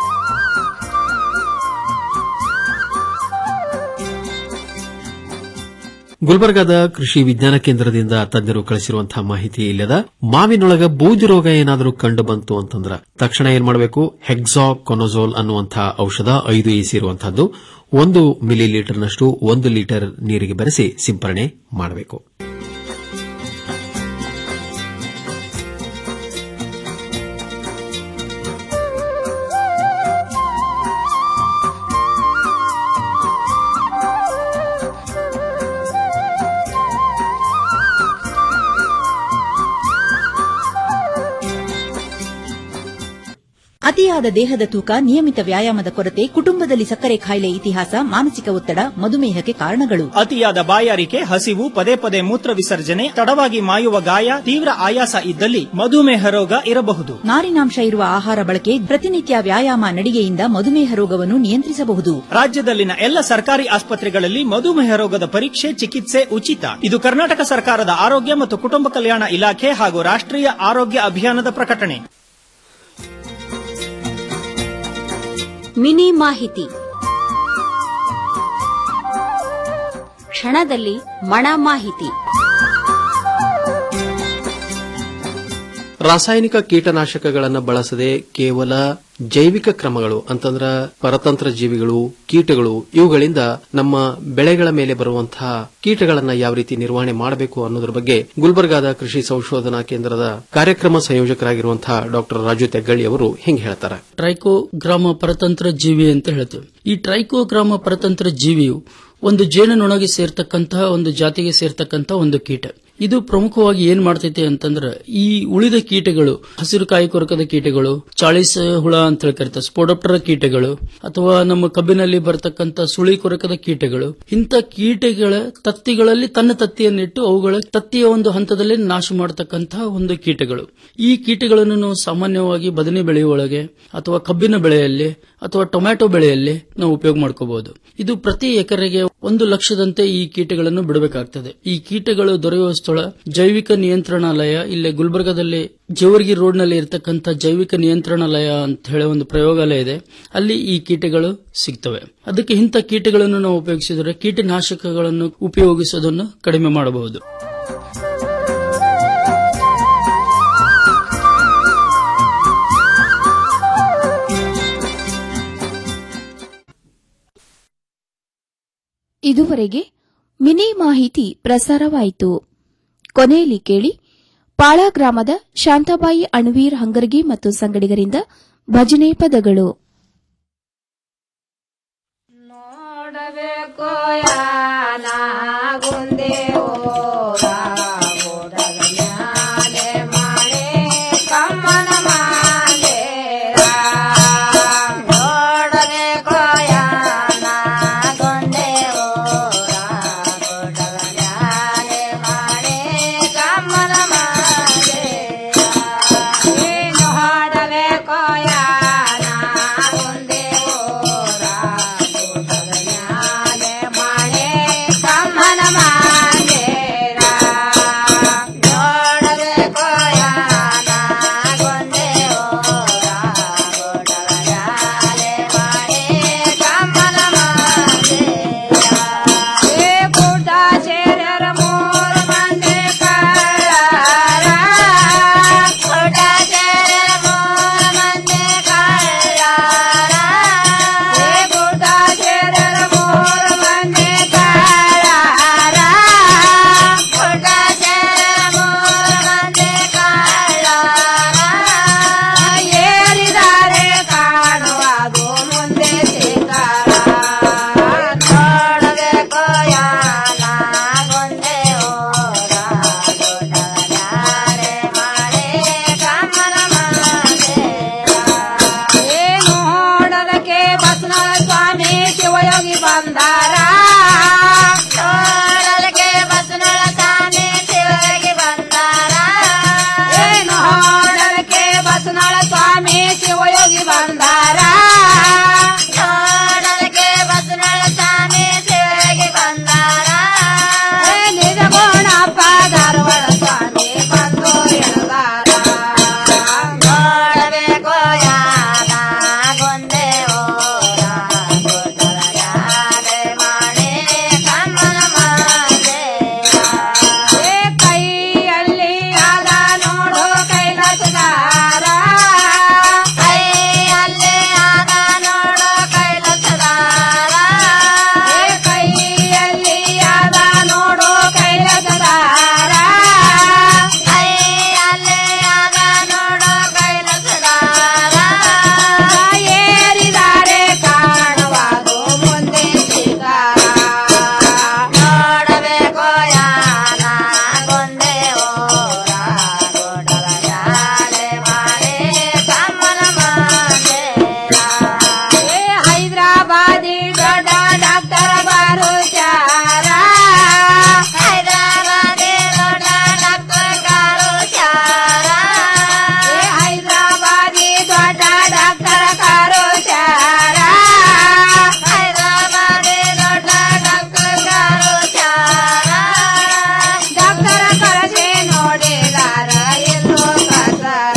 ಗುಲ್ಬರ್ಗಾದ ಕೃಷಿ ವಿಜ್ಞಾನ ಕೇಂದ್ರದಿಂದ ತಜ್ಞರು ಕಳಿಸಿರುವಂತಹ ಮಾಹಿತಿ ಇಲ್ಲದ ಮಾವಿನೊಳಗ ಬೂದಿ ರೋಗ ಏನಾದರೂ ಕಂಡು ಬಂತು ಅಂತಂದ್ರ ತಕ್ಷಣ ಏನ್ ಮಾಡಬೇಕು ಹೆಕ್ಸಾ ಕೊನೋಜೋಲ್ ಅನ್ನುವಂತಹ ಔಷಧ ಐದು ಇಸಿ ಇರುವಂತಹದ್ದು ಒಂದು ಮಿಲಿ ಲೀಟರ್ನಷ್ಟು ಒಂದು ಲೀಟರ್ ನೀರಿಗೆ ಬೆರೆಸಿ ಸಿಂಪರಣೆ ಮಾಡಬೇಕು ಅತಿಯಾದ ದೇಹದ ತೂಕ ನಿಯಮಿತ ವ್ಯಾಯಾಮದ ಕೊರತೆ ಕುಟುಂಬದಲ್ಲಿ ಸಕ್ಕರೆ ಕಾಯಿಲೆ ಇತಿಹಾಸ ಮಾನಸಿಕ ಒತ್ತಡ ಮಧುಮೇಹಕ್ಕೆ ಕಾರಣಗಳು ಅತಿಯಾದ ಬಾಯಾರಿಕೆ ಹಸಿವು ಪದೇ ಪದೇ ಮೂತ್ರ ವಿಸರ್ಜನೆ ತಡವಾಗಿ ಮಾಯುವ ಗಾಯ ತೀವ್ರ ಆಯಾಸ ಇದ್ದಲ್ಲಿ ಮಧುಮೇಹ ರೋಗ ಇರಬಹುದು ನಾರಿನಾಂಶ ಇರುವ ಆಹಾರ ಬಳಕೆ ಪ್ರತಿನಿತ್ಯ ವ್ಯಾಯಾಮ ನಡಿಗೆಯಿಂದ ಮಧುಮೇಹ ರೋಗವನ್ನು ನಿಯಂತ್ರಿಸಬಹುದು ರಾಜ್ಯದಲ್ಲಿನ ಎಲ್ಲ ಸರ್ಕಾರಿ ಆಸ್ಪತ್ರೆಗಳಲ್ಲಿ ಮಧುಮೇಹ ರೋಗದ ಪರೀಕ್ಷೆ ಚಿಕಿತ್ಸೆ ಉಚಿತ ಇದು ಕರ್ನಾಟಕ ಸರ್ಕಾರದ ಆರೋಗ್ಯ ಮತ್ತು ಕುಟುಂಬ ಕಲ್ಯಾಣ ಇಲಾಖೆ ಹಾಗೂ ರಾಷ್ಟ್ರೀಯ ಆರೋಗ್ಯ ಅಭಿಯಾನದ ಪ್ರಕಟಣೆ ಮಿನಿ ಮಾಹಿತಿ ಕ್ಷಣದಲ್ಲಿ ಮಣ ಮಾಹಿತಿ ರಾಸಾಯನಿಕ ಕೀಟನಾಶಕಗಳನ್ನು ಬಳಸದೆ ಕೇವಲ ಜೈವಿಕ ಕ್ರಮಗಳು ಅಂತಂದ್ರ ಪರತಂತ್ರ ಜೀವಿಗಳು ಕೀಟಗಳು ಇವುಗಳಿಂದ ನಮ್ಮ ಬೆಳೆಗಳ ಮೇಲೆ ಬರುವಂತಹ ಕೀಟಗಳನ್ನ ಯಾವ ರೀತಿ ನಿರ್ವಹಣೆ ಮಾಡಬೇಕು ಅನ್ನೋದ್ರ ಬಗ್ಗೆ ಗುಲ್ಬರ್ಗಾದ ಕೃಷಿ ಸಂಶೋಧನಾ ಕೇಂದ್ರದ ಕಾರ್ಯಕ್ರಮ ಸಂಯೋಜಕರಾಗಿರುವಂತಹ ಡಾಕ್ಟರ್ ರಾಜು ತೆಗ್ಗಳಿ ಅವರು ಹಿಂಗೆ ಹೇಳ್ತಾರೆ ಟ್ರೈಕೋಗ್ರಾಮ ಪರತಂತ್ರ ಜೀವಿ ಅಂತ ಹೇಳ್ತೇವೆ ಈ ಟ್ರೈಕೋಗ್ರಾಮ ಪರತಂತ್ರ ಜೀವಿಯು ಒಂದು ಜೇನುನೊಣಗೆ ಸೇರ್ತಕ್ಕಂತಹ ಒಂದು ಜಾತಿಗೆ ಸೇರ್ತಕ್ಕಂತಹ ಒಂದು ಕೀಟ ಇದು ಪ್ರಮುಖವಾಗಿ ಏನ್ ಮಾಡ್ತೈತೆ ಅಂತಂದ್ರೆ ಈ ಉಳಿದ ಕೀಟಗಳು ಹಸಿರು ಕಾಯಿ ಕೊರಕದ ಕೀಟಗಳು ಚಾಳಿಸ್ ಹುಳ ಅಂತ ಹೇಳಿ ಕರೀತಾರೆ ಸ್ಪೋಡಪ್ಟರ ಕೀಟಗಳು ಅಥವಾ ನಮ್ಮ ಕಬ್ಬಿನಲ್ಲಿ ಬರತಕ್ಕಂತ ಸುಳಿ ಕೊರಕದ ಕೀಟಗಳು ಇಂಥ ಕೀಟಗಳ ತತ್ತಿಗಳಲ್ಲಿ ತನ್ನ ತತ್ತಿಯನ್ನಿಟ್ಟು ಅವುಗಳ ತತ್ತಿಯ ಒಂದು ಹಂತದಲ್ಲಿ ನಾಶ ಮಾಡತಕ್ಕಂತಹ ಒಂದು ಕೀಟಗಳು ಈ ಕೀಟಗಳನ್ನು ನಾವು ಸಾಮಾನ್ಯವಾಗಿ ಬದನೆ ಬೆಳೆಯೊಳಗೆ ಅಥವಾ ಕಬ್ಬಿನ ಬೆಳೆಯಲ್ಲಿ ಅಥವಾ ಟೊಮ್ಯಾಟೊ ಬೆಳೆಯಲ್ಲಿ ನಾವು ಉಪಯೋಗ ಮಾಡ್ಕೋಬಹುದು ಇದು ಪ್ರತಿ ಎಕರೆಗೆ ಒಂದು ಲಕ್ಷದಂತೆ ಈ ಕೀಟಗಳನ್ನು ಬಿಡಬೇಕಾಗ್ತದೆ ಈ ಕೀಟಗಳು ದೊರೆಯುವ ಸ್ಥಳ ಜೈವಿಕ ನಿಯಂತ್ರಣಾಲಯ ಇಲ್ಲೇ ಗುಲ್ಬರ್ಗಾದಲ್ಲಿ ಜೇವರ್ಗಿ ರೋಡ್ ನಲ್ಲಿ ಇರತಕ್ಕಂತ ಜೈವಿಕ ನಿಯಂತ್ರಣಾಲಯ ಅಂತ ಹೇಳೋ ಒಂದು ಪ್ರಯೋಗಾಲಯ ಇದೆ ಅಲ್ಲಿ ಈ ಕೀಟಗಳು ಸಿಗ್ತವೆ ಅದಕ್ಕೆ ಇಂಥ ಕೀಟಗಳನ್ನು ನಾವು ಉಪಯೋಗಿಸಿದರೆ ಕೀಟನಾಶಕಗಳನ್ನು ಉಪಯೋಗಿಸೋದನ್ನು ಕಡಿಮೆ ಮಾಡಬಹುದು ಇದುವರೆಗೆ ಮಿನಿ ಮಾಹಿತಿ ಪ್ರಸಾರವಾಯಿತು ಕೊನೆಯಲ್ಲಿ ಕೇಳಿ ಪಾಳ ಗ್ರಾಮದ ಶಾಂತಾಬಾಯಿ ಅಣವೀರ್ ಹಂಗರ್ಗಿ ಮತ್ತು ಸಂಗಡಿಗರಿಂದ ಭಜನೆ ಪದಗಳು ಕಮ್ಮನ ಮಾಲೆ ಬಂದಾರ ನೋಡಲಿಕ್ಕೆ ಬಸವಳ ಸ್ವಾಮಿ ಸೇವೆಗೆ ಬಂದಾರ ನಿಜ ಗುಣಪ್ಪ ಧಾರವಾಡ ಸ್ವಾಮಿ ಬಂದು ಎಳೆದಾರ ನೋಡಬೇಕು ಯಾನ ಗೊಂದೆ ಓರ ಗುಡ್ಡದ ಯಾನೆ ಮಾಡಿ ಕಮ್ಮನ ಮಾದೇವ ಏ ಕೈಯಲ್ಲಿ ಆದ ನೋಡು ಕೈಲಾಸದಾರ ಕೈಯಲ್ಲಿ ಆದ ನೋಡು ಕೈಲಾಸದಾರ ಏ ಕೈಯಲ್ಲಿ ಆದ ನೋಡು ಕೈಲಾಸದಾರ ಕೈಯಲ್ಲಿ ಆದ ನೋಡು ಕೈಲಾಸದಾರ ಏರಿದಾರೆ ಕಾಣುವುದು ಮುಂದೆ ಸಿಗಾರ ನೋಡಬೇಕು ಯಾನ ಗೊಂದೆ ಓರ ಗುಡ್ಡದ ಯಾನೆ ಮಾಡಿ ಕಮ್ಮನ ಮಾದೇವ ಏ ಹೈದರಾಬಾದಿ ದೊಡ್ಡ ಡಾಕ್ಟರ್ ಬಾರುಚಾರ ಹೈದರಾಬಾದಿ ದೊಡ್ಡ ಡಾಕ್ಟರ್ ಕಾರುಚಾರ ಏ ಹೈದರಾಬಾದಿ ದೊಡ್ಡ ಡಾಕ್ಟರ್ ಕಾರುಚಾರ ಹೈದರಾಬಾದಿ ದೊಡ್ಡ ಡಾಕ್ಟರ್ ಕಾರುಚಾರ ಡಾಕ್ಟರ್ ಕಳಸೆ ನೋಡಿದಾರ ಎಲ್ಲೋ ಕಸರ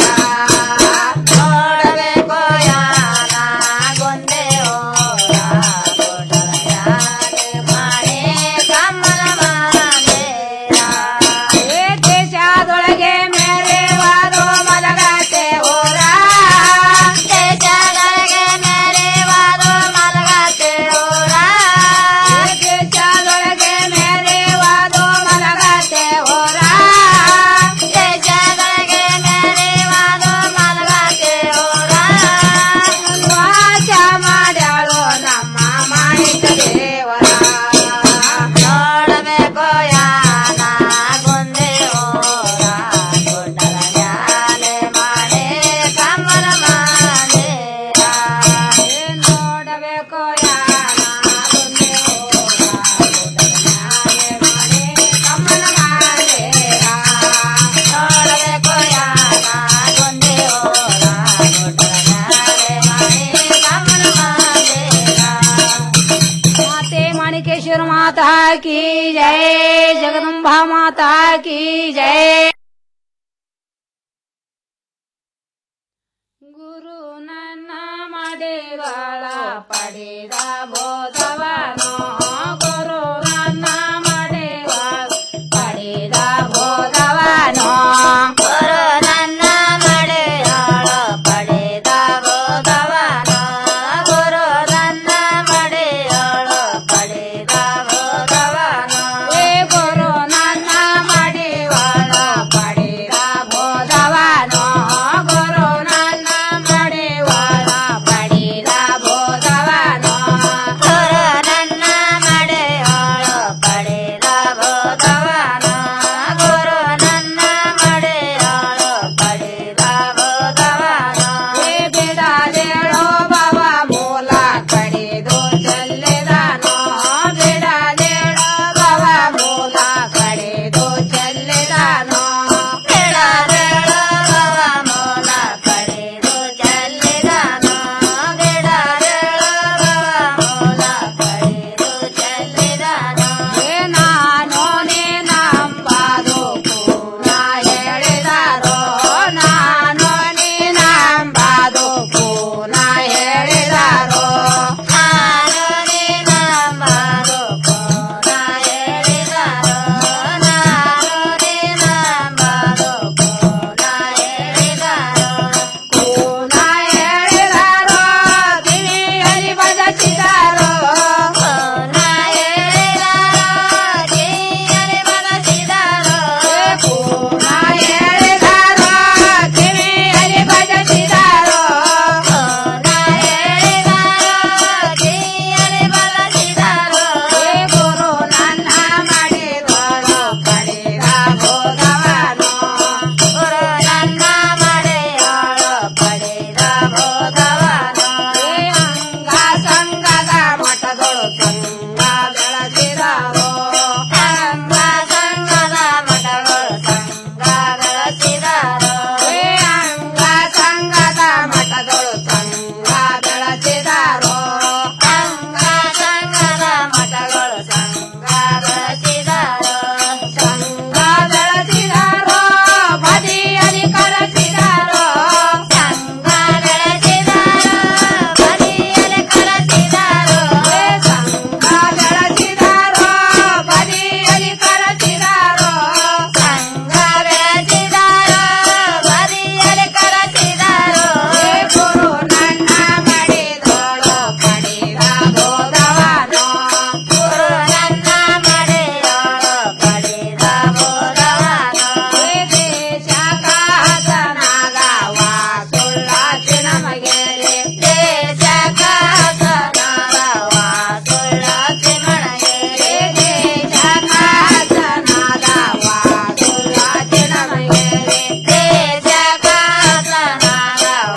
ನೋಡಬೇಕು ಯಾನ ಗೊಂದೆ ಓರ ಗುಡ್ಡದ ಯಾನೆ ಮಾಡಿ ಕಮ್ಮನ ಮಾದೇವ ಏ ದೇಶದೊಳಗೆ ಮೇರೆವಾದು ಮಲಗತ್ತೆ ಊರ ದೇಶದೊಳಗೆ ಮೇರೆವಾದು ಮಲಗತ್ತೆ ಊರ ದೇಶದೊಳಗೆ ಮೇರೆವಾದು ಮಲಗತ್ತೆ ಊರ ದೇಶದೊಳಗೆ ಮೇರೆವಾದು ಮಲಗತ್ತೆ ಊರ ವಾಸ ಮಾಡ್ಯಾಳು ನಮ್ಮ ಮಾಣಿಕ ದೇವರ ನೋಡಬೇಕು ಯಾನ ಗೊಂದೆ ಓರ ಗುಡ್ಡದ ಯಾನೆ ಮಾಡಿ ಕಮ್ಮನ ಮಾದೇವ ಏ ನೋಡಬೇಕು ಯಾನ ಗೊಂದೆ ಓರ ಗುಡ್ಡದ ಯಾನೆ ಮಾಡಿ ಕಮ್ಮನ ಮಾದೇವ ನೋಡಬೇಕು ಯಾನ ಗೊಂದೆ ಓರ ಗುಡ್ಡದ ಯಾನೆ ಮಾಡಿ ಕಮ್ಮನ ಮಾದೇವ ಮಾತೆ ಮಾಣಿकेश्वर माता की जय जगदम्बा माता की जय ಗುರು ನನ್ನ ಮಡೆಗಳ ಪಡೆದ ಬೋಧ